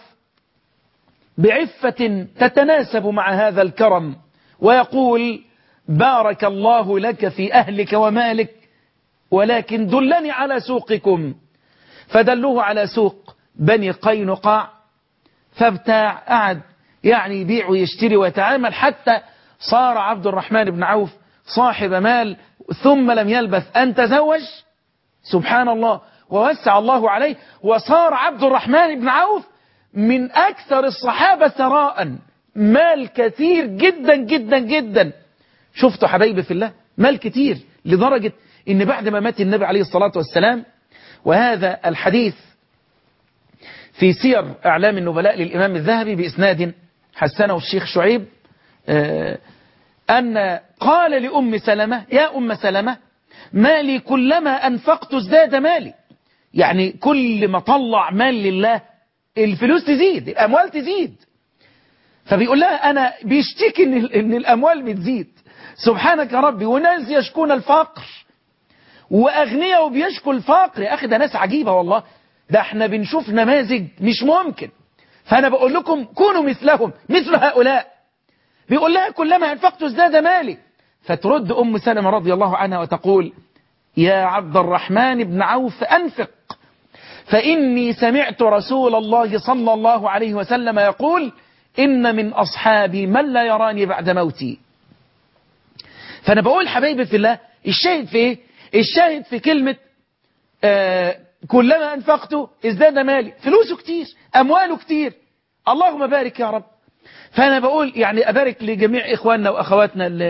بعفة تتناسب مع هذا الكرم ويقول بارك الله لك في أهلك ومالك ولكن دلني على سوقكم فدلوه على سوق بني قينقاع فابتاع قعد يعني يبيع ويشتري ويتعامل حتى صار عبد الرحمن بن عوف صاحب مال ثم لم يلبث أن تزوج سبحان الله ووسع الله عليه وصار عبد الرحمن بن عوف من أكثر الصحابة ثراء مال كثير جدا جدا جدا شفتوا حبايبي في الله مال كتير لدرجة ان بعد ما مات النبي عليه الصلاة والسلام وهذا الحديث في سير أعلام النبلاء للإمام الذهبي بإسناد حسنه الشيخ شعيب أن قال لأم سلمة يا أم سلمة مالي كلما أنفقت ازداد مالي يعني كل ما طلع مال لله الفلوس تزيد الأموال تزيد فبيقول لها أنا بيشتكي إن, إن الأموال بتزيد سبحانك يا ربي وناس يشكون الفقر وأغنياء وبيشكوا الفقر يا أخي ده ناس عجيبة والله ده احنا بنشوف نماذج مش ممكن فأنا بقول لكم كونوا مثلهم مثل هؤلاء بيقول لها كلما أنفقت ازداد مالي فترد أم سلمة رضي الله عنها وتقول يا عبد الرحمن بن عوف أنفق فإني سمعت رسول الله صلى الله عليه وسلم يقول إن من أصحابي من لا يراني بعد موتي فأنا بقول حبايبي في الله الشاهد في إيه؟ الشاهد في كلمة آه كلما أنفقته ازداد مالي فلوسه كتير أمواله كتير اللهم بارك يا رب فأنا بقول يعني أبارك لجميع إخواننا وأخواتنا اللي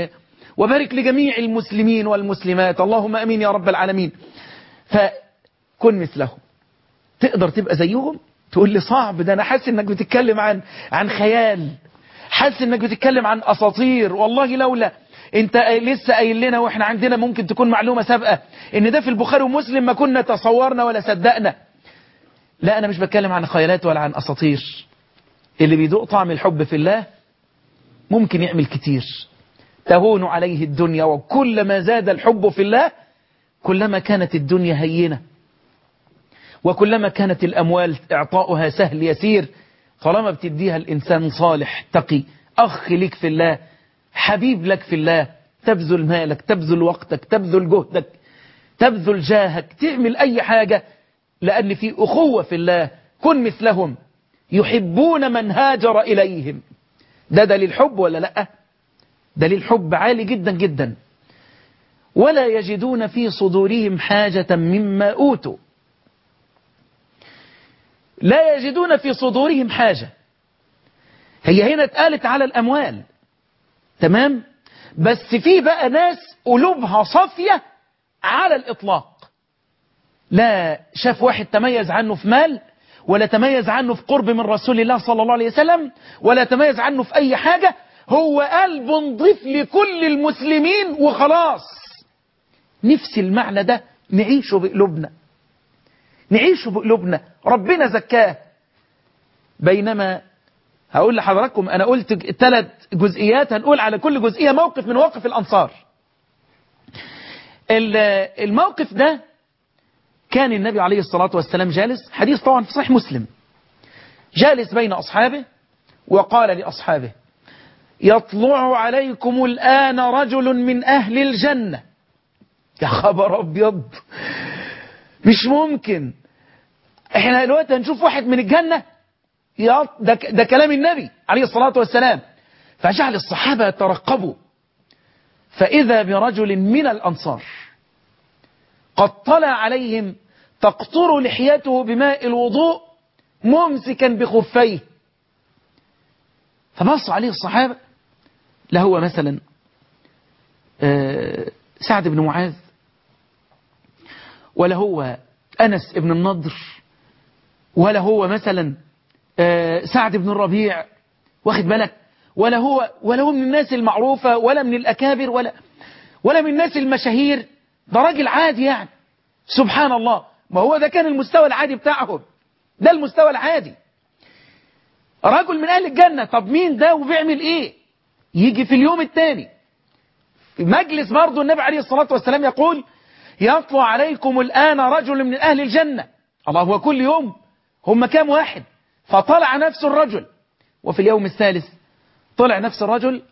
وبارك لجميع المسلمين والمسلمات اللهم أمين يا رب العالمين فكن مثلهم تقدر تبقى زيهم تقول لي صعب ده أنا حاسس إنك بتتكلم عن عن خيال حاسس إنك بتتكلم عن أساطير والله لولا انت لسه قايل لنا واحنا عندنا ممكن تكون معلومة سابقة ان ده في البخاري ومسلم ما كنا تصورنا ولا صدقنا لا انا مش بتكلم عن خيالات ولا عن اساطير اللي بيدوق طعم الحب في الله ممكن يعمل كتير تهون عليه الدنيا وكلما زاد الحب في الله كلما كانت الدنيا هينة وكلما كانت الأموال إعطاؤها سهل يسير طالما بتديها الإنسان صالح تقي أخ لك في الله حبيب لك في الله تبذل مالك تبذل وقتك تبذل جهدك تبذل جاهك تعمل أي حاجة لأن في أخوة في الله كن مثلهم يحبون من هاجر إليهم ده دليل حب ولا لأ دليل حب عالي جدا جدا ولا يجدون في صدورهم حاجة مما أوتوا لا يجدون في صدورهم حاجة هي هنا اتقالت على الأموال تمام بس في بقى ناس قلوبها صافية على الإطلاق لا شاف واحد تميز عنه في مال ولا تميز عنه في قرب من رسول الله صلى الله عليه وسلم ولا تميز عنه في أي حاجة هو قلب نضيف لكل المسلمين وخلاص نفس المعنى ده نعيشه بقلوبنا نعيشه بقلوبنا ربنا زكاه بينما هقول لحضراتكم أنا قلت ثلاث جزئيات هنقول على كل جزئية موقف من مواقف الأنصار الموقف ده كان النبي عليه الصلاة والسلام جالس حديث طبعا في صحيح مسلم جالس بين أصحابه وقال لأصحابه يطلع عليكم الآن رجل من أهل الجنة يا خبر أبيض مش ممكن احنا دلوقتي هنشوف واحد من الجنة ده, ده كلام النبي عليه الصلاة والسلام فجعل الصحابة يترقبوا فإذا برجل من الأنصار قد طلع عليهم تقطر لحيته بماء الوضوء ممسكا بخفيه فبص عليه الصحابة لا هو مثلا سعد بن معاذ ولا هو أنس بن النضر ولا هو مثلا سعد بن الربيع واخد بالك ولا هو ولا هو من الناس المعروفة ولا من الأكابر ولا ولا من الناس المشاهير ده راجل عادي يعني سبحان الله ما هو ده كان المستوى العادي بتاعهم ده المستوى العادي رجل من أهل الجنة طب مين ده وبيعمل إيه يجي في اليوم الثاني في مجلس برضه النبي عليه الصلاة والسلام يقول يطلع عليكم الآن رجل من أهل الجنة الله هو كل يوم هم كام واحد فطلع نفس الرجل وفي اليوم الثالث طلع نفس الرجل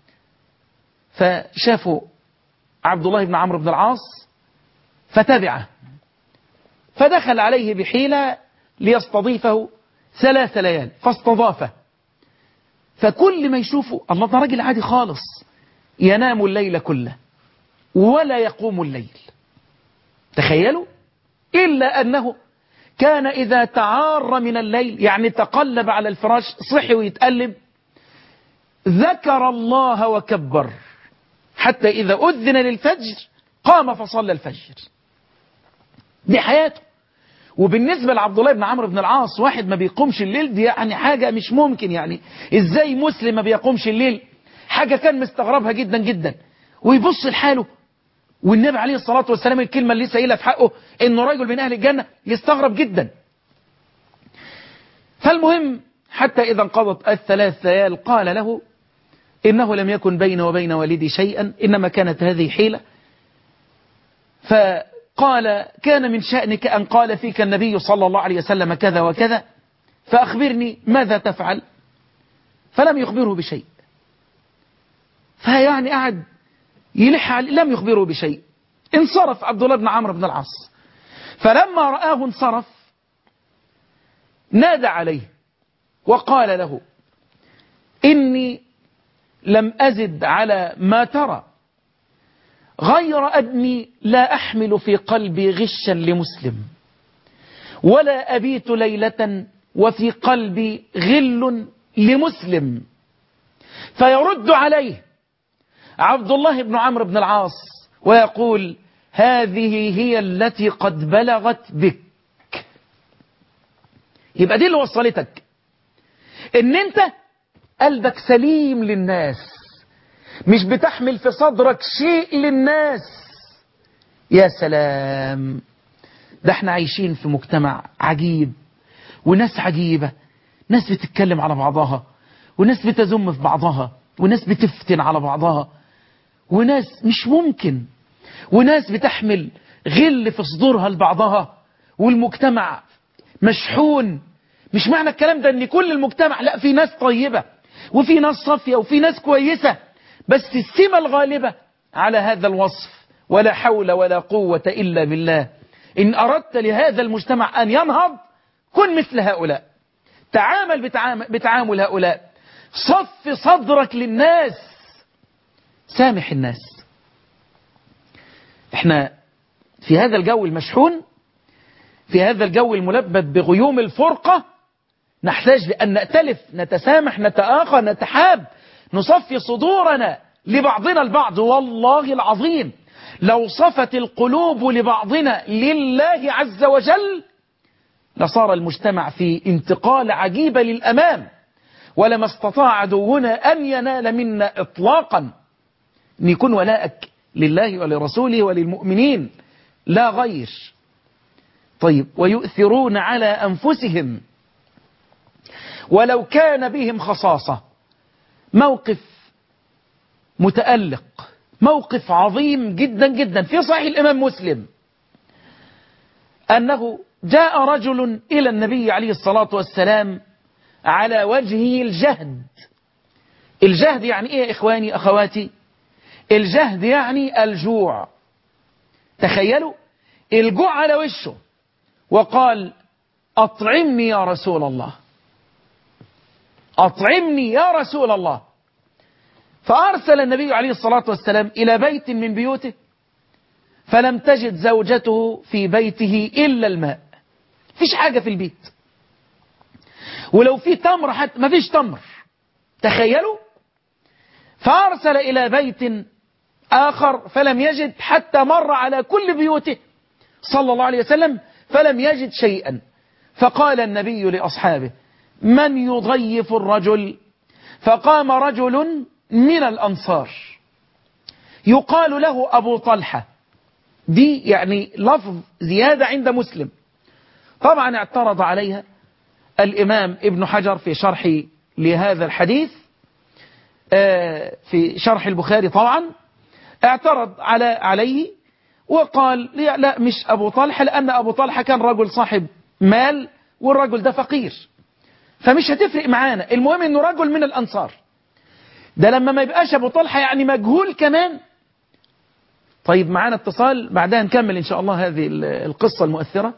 فشافوا عبد الله بن عمرو بن العاص فتبعه فدخل عليه بحيلة ليستضيفه ثلاث ليال فاستضافه فكل ما يشوفه الله ده راجل عادي خالص ينام الليل كله ولا يقوم الليل تخيلوا إلا أنه كان إذا تعار من الليل يعني تقلب على الفراش صحي ويتقلب ذكر الله وكبر حتى إذا أذن للفجر قام فصلى الفجر دي حياته وبالنسبة لعبد الله بن عمرو بن العاص واحد ما بيقومش الليل دي يعني حاجة مش ممكن يعني ازاي مسلم ما بيقومش الليل حاجة كان مستغربها جدا جدا ويبص لحاله والنبي عليه الصلاة والسلام الكلمة اللي سئلها في حقه انه رجل من اهل الجنة يستغرب جدا فالمهم حتى إذا انقضت الثلاث ليال قال له إنه لم يكن بين وبين والدي شيئا إنما كانت هذه حيلة فقال كان من شأنك أن قال فيك النبي صلى الله عليه وسلم كذا وكذا فأخبرني ماذا تفعل فلم يخبره بشيء فيعني قعد يلح عليه لم يخبره بشيء انصرف عبد الله بن عمرو بن العاص فلما رآه انصرف نادى عليه وقال له إني لم أزد على ما ترى غير أني لا أحمل في قلبي غشا لمسلم ولا أبيت ليلة وفي قلبي غل لمسلم فيرد عليه عبد الله بن عمرو بن العاص ويقول هذه هي التي قد بلغت بك يبقى دي اللي وصلتك ان انت قلبك سليم للناس مش بتحمل في صدرك شيء للناس يا سلام ده احنا عايشين في مجتمع عجيب وناس عجيبة ناس بتتكلم على بعضها وناس بتذم في بعضها وناس بتفتن على بعضها وناس مش ممكن وناس بتحمل غل في صدورها لبعضها والمجتمع مشحون مش معنى الكلام ده ان كل المجتمع لا في ناس طيبة وفي ناس صافية وفي ناس كويسة بس السمة الغالبة على هذا الوصف ولا حول ولا قوة إلا بالله إن أردت لهذا المجتمع أن ينهض كن مثل هؤلاء تعامل بتعامل, بتعامل هؤلاء صف صدرك للناس سامح الناس احنا في هذا الجو المشحون في هذا الجو الملبد بغيوم الفرقة نحتاج لأن نأتلف نتسامح نتآخى نتحاب نصفي صدورنا لبعضنا البعض والله العظيم لو صفت القلوب لبعضنا لله عز وجل لصار المجتمع في انتقال عجيبة للأمام ولما استطاع عدونا أن ينال منا إطلاقا أن يكون ولاءك لله ولرسوله وللمؤمنين لا غير طيب ويؤثرون على أنفسهم ولو كان بهم خصاصة موقف متألق موقف عظيم جدا جدا في صحيح الإمام مسلم أنه جاء رجل إلى النبي عليه الصلاة والسلام على وجهه الجهد الجهد يعني إيه يا إخواني أخواتي الجهد يعني الجوع تخيلوا الجوع على وشه وقال أطعمني يا رسول الله أطعمني يا رسول الله فأرسل النبي عليه الصلاة والسلام إلى بيت من بيوته فلم تجد زوجته في بيته إلا الماء فيش حاجة في البيت ولو في تمر حتى ما فيش تمر تخيلوا فأرسل إلى بيت آخر فلم يجد حتى مر على كل بيوته صلى الله عليه وسلم فلم يجد شيئا فقال النبي لأصحابه من يضيف الرجل فقام رجل من الأنصار يقال له أبو طلحة دي يعني لفظ زيادة عند مسلم طبعا اعترض عليها الإمام ابن حجر في شرح لهذا الحديث في شرح البخاري طبعا اعترض على عليه وقال لا مش أبو طلحة لأن أبو طلحة كان رجل صاحب مال والرجل ده فقير فمش هتفرق معانا المهم انه رجل من الأنصار ده لما ما يبقاش أبو طلحة يعني مجهول كمان طيب معانا اتصال بعدها نكمل إن شاء الله هذه القصة المؤثرة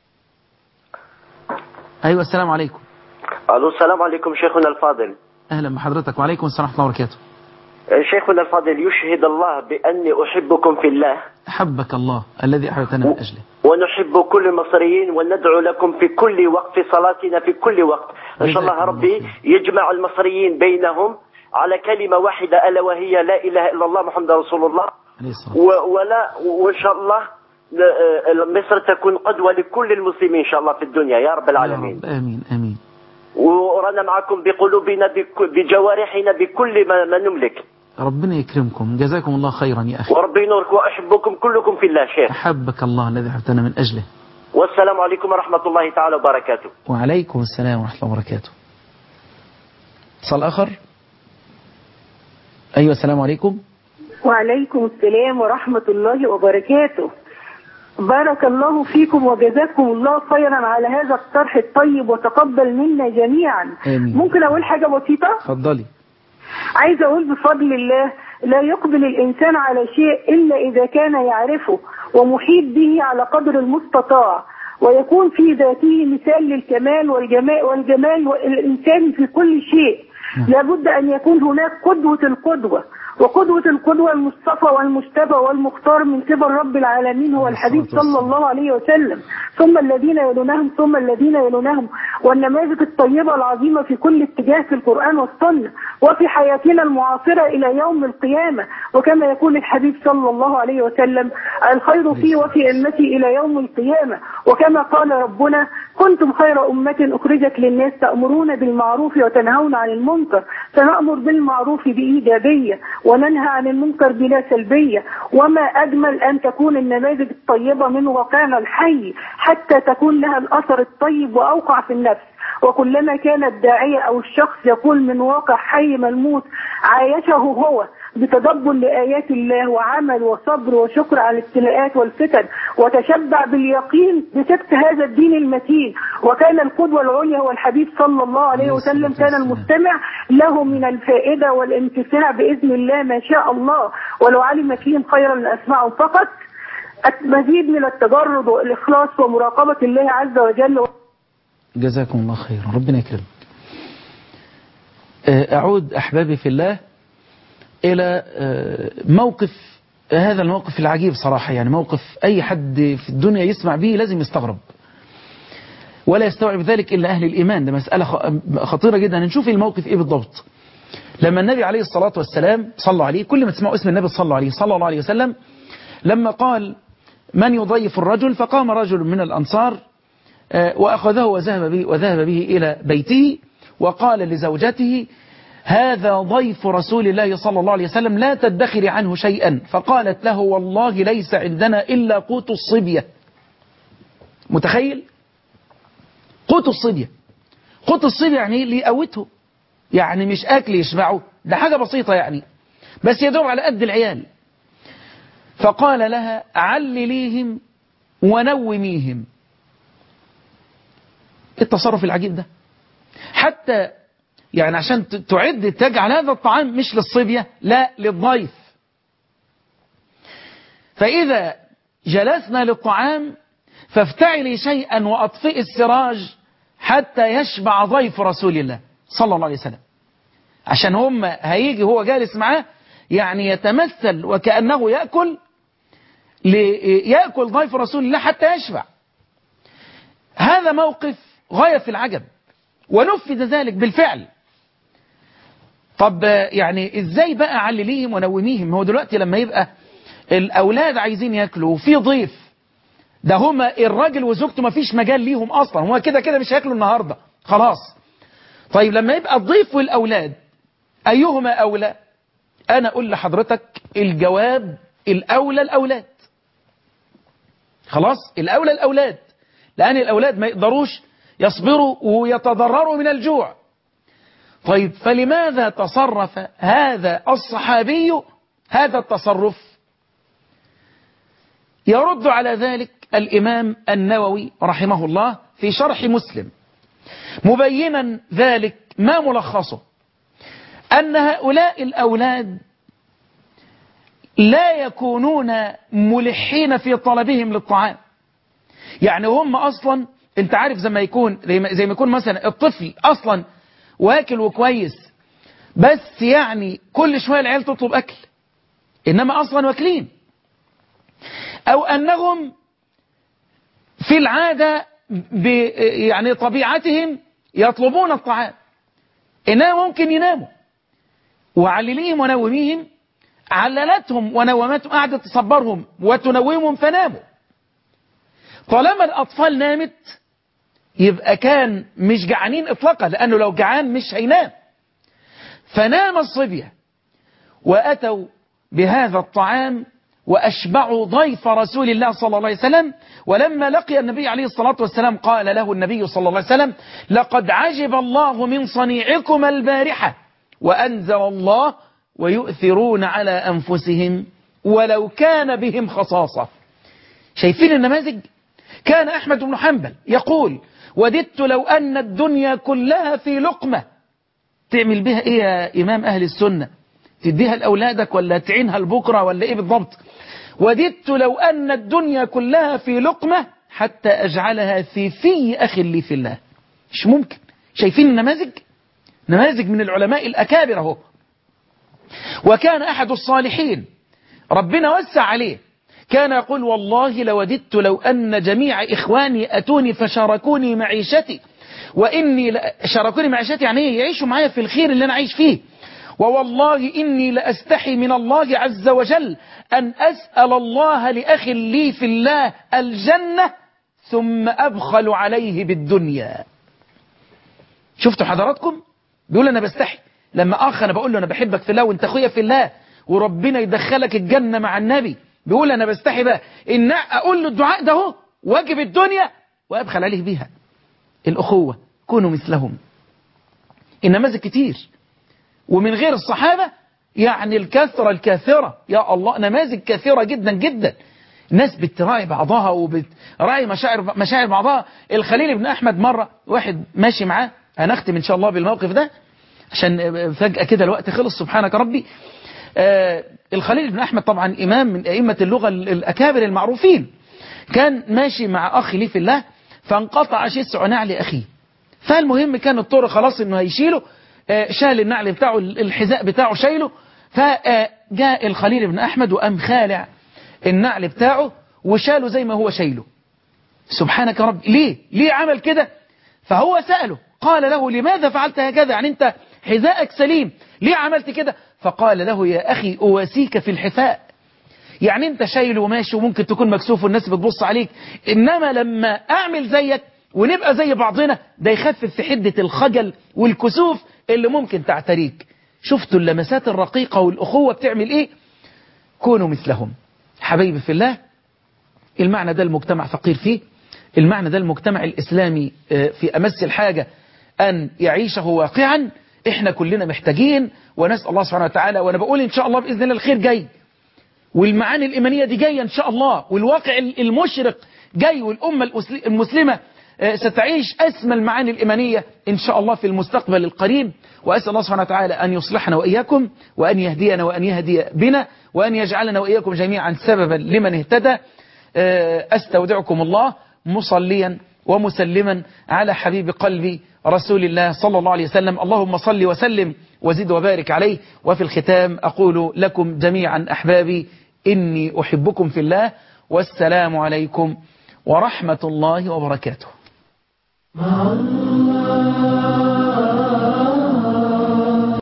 أيوة السلام عليكم الو السلام عليكم شيخنا الفاضل أهلا بحضرتك وعليكم السلام ورحمة الله وبركاته شيخنا الفاضل يشهد الله بأني أحبكم في الله أحبك الله الذي أحببتنا من أجله ونحب كل المصريين وندعو لكم في كل وقت في صلاتنا في كل وقت إن شاء الله جزاكم الله ربي خير. يجمع المصريين بينهم على كلمة واحدة ألا وهي لا إله إلا الله محمد رسول الله عليه الصلاة و- ولا وإن شاء الله ل- مصر تكون قدوة لكل المسلمين إن شاء الله في الدنيا يا رب يا العالمين رب آمين آمين ورانا معكم بقلوبنا بك- بجوارحنا بكل ما, ما نملك ربنا يكرمكم جزاكم الله خيرا يا أخي وربي ينورك وأحبكم كلكم في الله شيخ أحبك الله الذي أحببتنا من أجله والسلام عليكم ورحمة الله تعالى وبركاته وعليكم السلام ورحمة الله وبركاته اتصال آخر أيوة السلام عليكم وعليكم السلام ورحمة الله وبركاته بارك الله فيكم وجزاكم الله خيرا على هذا الطرح الطيب وتقبل منا جميعا آمين. ممكن أقول حاجة بسيطة اتفضلي عايزة أقول بفضل الله لا يقبل الإنسان على شيء إلا إذا كان يعرفه ومحيط به على قدر المستطاع ويكون في ذاته مثال للكمال والجمال والجمال والإنسان في كل شيء نعم. لابد أن يكون هناك قدوة القدوة وقدوة القدوة المصطفى والمجتبى والمختار من قبل رب العالمين هو الحبيب صلى الله عليه وسلم ثم الذين يلونهم ثم الذين يلونهم والنماذج الطيبة العظيمة في كل اتجاه في القرآن والسنة وفي حياتنا المعاصرة إلى يوم القيامة وكما يقول الحبيب صلى الله عليه وسلم الخير في وفي أمتي إلى يوم القيامة وكما قال ربنا كنتم خير أمة أخرجت للناس تأمرون بالمعروف وتنهون عن المنكر سنأمر بالمعروف بإيجابية وننهى عن المنكر بلا سلبية وما أجمل أن تكون النماذج الطيبة من واقعنا الحي حتى تكون لها الأثر الطيب وأوقع في النفس وكلما كان الداعية أو الشخص يقول من واقع حي ملموس عايشه هو بتدبر لآيات الله وعمل وصبر وشكر على الابتلاءات والفتن وتشبع باليقين بسبت هذا الدين المتين وكان القدوة العليا هو الحبيب صلى الله عليه وسلم كان المستمع له من الفائدة والانتفاع بإذن الله ما شاء الله ولو علم فيهم خيرا لأسمعه فقط مزيد من التجرد والإخلاص ومراقبة الله عز وجل جزاكم الله خيرا ربنا يكرمك أعود أحبابي في الله إلى موقف هذا الموقف العجيب صراحة يعني موقف أي حد في الدنيا يسمع به لازم يستغرب ولا يستوعب ذلك إلا أهل الإيمان ده مسألة خطيرة جدا نشوف الموقف إيه بالضبط لما النبي عليه الصلاة والسلام صلى عليه كل ما تسمعوا اسم النبي صلى عليه صلى الله عليه وسلم لما قال من يضيف الرجل فقام رجل من الأنصار وأخذه وذهب به, وذهب به إلى بيته وقال لزوجته هذا ضيف رسول الله صلى الله عليه وسلم لا تدخري عنه شيئا فقالت له والله ليس عندنا إلا قوت الصبية متخيل قوت الصبية قوت الصبية يعني اللي يقوته يعني مش أكل يشبعه ده حاجة بسيطة يعني بس يدور على قد العيال فقال لها علليهم ونوميهم التصرف العجيب ده حتى يعني عشان تعد تجعل هذا الطعام مش للصبية لا للضيف فإذا جلسنا للطعام فافتعلي شيئا وأطفئ السراج حتى يشبع ضيف رسول الله صلى الله عليه وسلم عشان هم هيجي هو جالس معاه يعني يتمثل وكأنه يأكل يأكل ضيف رسول الله حتى يشبع هذا موقف غاية في العجب ونفذ ذلك بالفعل طب يعني ازاي بقى علليهم ونوميهم هو دلوقتي لما يبقى الاولاد عايزين ياكلوا وفي ضيف ده هما الراجل وزوجته ما فيش مجال ليهم اصلا هو كده كده مش هياكلوا النهارده خلاص طيب لما يبقى الضيف والاولاد ايهما اولى انا اقول لحضرتك الجواب الاولى الاولاد خلاص الاولى الاولاد لان الاولاد ما يقدروش يصبروا ويتضرروا من الجوع طيب فلماذا تصرف هذا الصحابي هذا التصرف يرد على ذلك الإمام النووي رحمه الله في شرح مسلم مبينا ذلك ما ملخصه أن هؤلاء الأولاد لا يكونون ملحين في طلبهم للطعام يعني هم أصلا انت عارف زي ما يكون زي ما يكون مثلا الطفل أصلا واكل وكويس بس يعني كل شوية العيال تطلب أكل إنما أصلا واكلين أو أنهم في العادة يعني طبيعتهم يطلبون الطعام إنما ممكن يناموا وعلليهم ونوميهم عللتهم ونومتهم قعدت تصبرهم وتنومهم فناموا طالما الأطفال نامت يبقى كان مش جعانين اطلاقا لانه لو جعان مش هينام فنام الصبية واتوا بهذا الطعام واشبعوا ضيف رسول الله صلى الله عليه وسلم ولما لقي النبي عليه الصلاة والسلام قال له النبي صلى الله عليه وسلم لقد عجب الله من صنيعكم البارحة وأنزل الله ويؤثرون على أنفسهم ولو كان بهم خصاصة شايفين النماذج كان أحمد بن حنبل يقول وددت لو أن الدنيا كلها في لقمة تعمل بها إيه يا إمام أهل السنة تديها لأولادك ولا تعينها لبكرة ولا إيه بالضبط وددت لو أن الدنيا كلها في لقمة حتى أجعلها في في أخ لي في الله مش ممكن شايفين النماذج نماذج من العلماء الأكابر اهو وكان أحد الصالحين ربنا وسع عليه كان يقول والله لوددت لو أن جميع إخواني أتوني فشاركوني معيشتي وإني لا- شاركوني معيشتي يعني إيه؟ يعيشوا معايا في الخير اللي أنا عايش فيه ووالله إني لأستحي من الله عز وجل أن أسأل الله لأخ لي في الله الجنة ثم أبخل عليه بالدنيا شفتوا حضراتكم بيقول أنا بستحي لما أخ أنا بقول له أنا بحبك في الله وأنت أخويا في الله وربنا يدخلك الجنة مع النبي بيقول أنا بستحي بقى إن أقول له الدعاء ده هو واجب الدنيا وأبخل عليه بيها الأخوة كونوا مثلهم النماذج كتير ومن غير الصحابة يعني الكثرة الكاثرة يا الله نماذج كثيرة جدا جدا الناس بتراعي بعضها وبتراعي مشاعر مشاعر بعضها الخليل بن أحمد مرة واحد ماشي معاه هنختم إن شاء الله بالموقف ده عشان فجأة كده الوقت خلص سبحانك ربي آه الخليل بن أحمد طبعا إمام من أئمة اللغة الأكابر المعروفين كان ماشي مع أخي لي في الله فانقطع شسع نعل أخيه فالمهم كان الطور خلاص انه هيشيله آه، شال النعل بتاعه الحذاء بتاعه شايله فجاء الخليل بن أحمد وقام خالع النعل بتاعه وشاله زي ما هو شايله سبحانك يا رب ليه ليه عمل كده فهو سأله قال له لماذا فعلت هكذا يعني انت حذاءك سليم ليه عملت كده فقال له يا أخي أواسيك في الحفاء يعني انت شايل وماشي وممكن تكون مكسوف والناس بتبص عليك انما لما اعمل زيك ونبقى زي بعضنا ده يخفف في حدة الخجل والكسوف اللي ممكن تعتريك شفتوا اللمسات الرقيقة والأخوة بتعمل ايه كونوا مثلهم حبايبي في الله المعنى ده المجتمع فقير فيه المعنى ده المجتمع الإسلامي آه، في أمس الحاجة أن يعيشه واقعا احنا كلنا محتاجين ونسأل الله سبحانه وتعالى وانا بقول ان شاء الله بإذن الله الخير جاي والمعاني الإيمانية دي جاية إن شاء الله والواقع المشرق جاي والأمة الأسل- المسلمة آه، ستعيش أسمى المعاني الإيمانية إن شاء الله في المستقبل القريب وأسأل الله سبحانه وتعالى أن يصلحنا وإياكم وأن يهدينا وأن يهدي بنا وأن يجعلنا وإياكم جميعا سببا لمن اهتدى آه، أستودعكم الله مصليا ومسلما على حبيب قلبي رسول الله صلى الله عليه وسلم اللهم صل وسلم وزد وبارك عليه وفي الختام أقول لكم جميعا أحبابي إني أحبكم في الله والسلام عليكم ورحمة الله وبركاته مع الله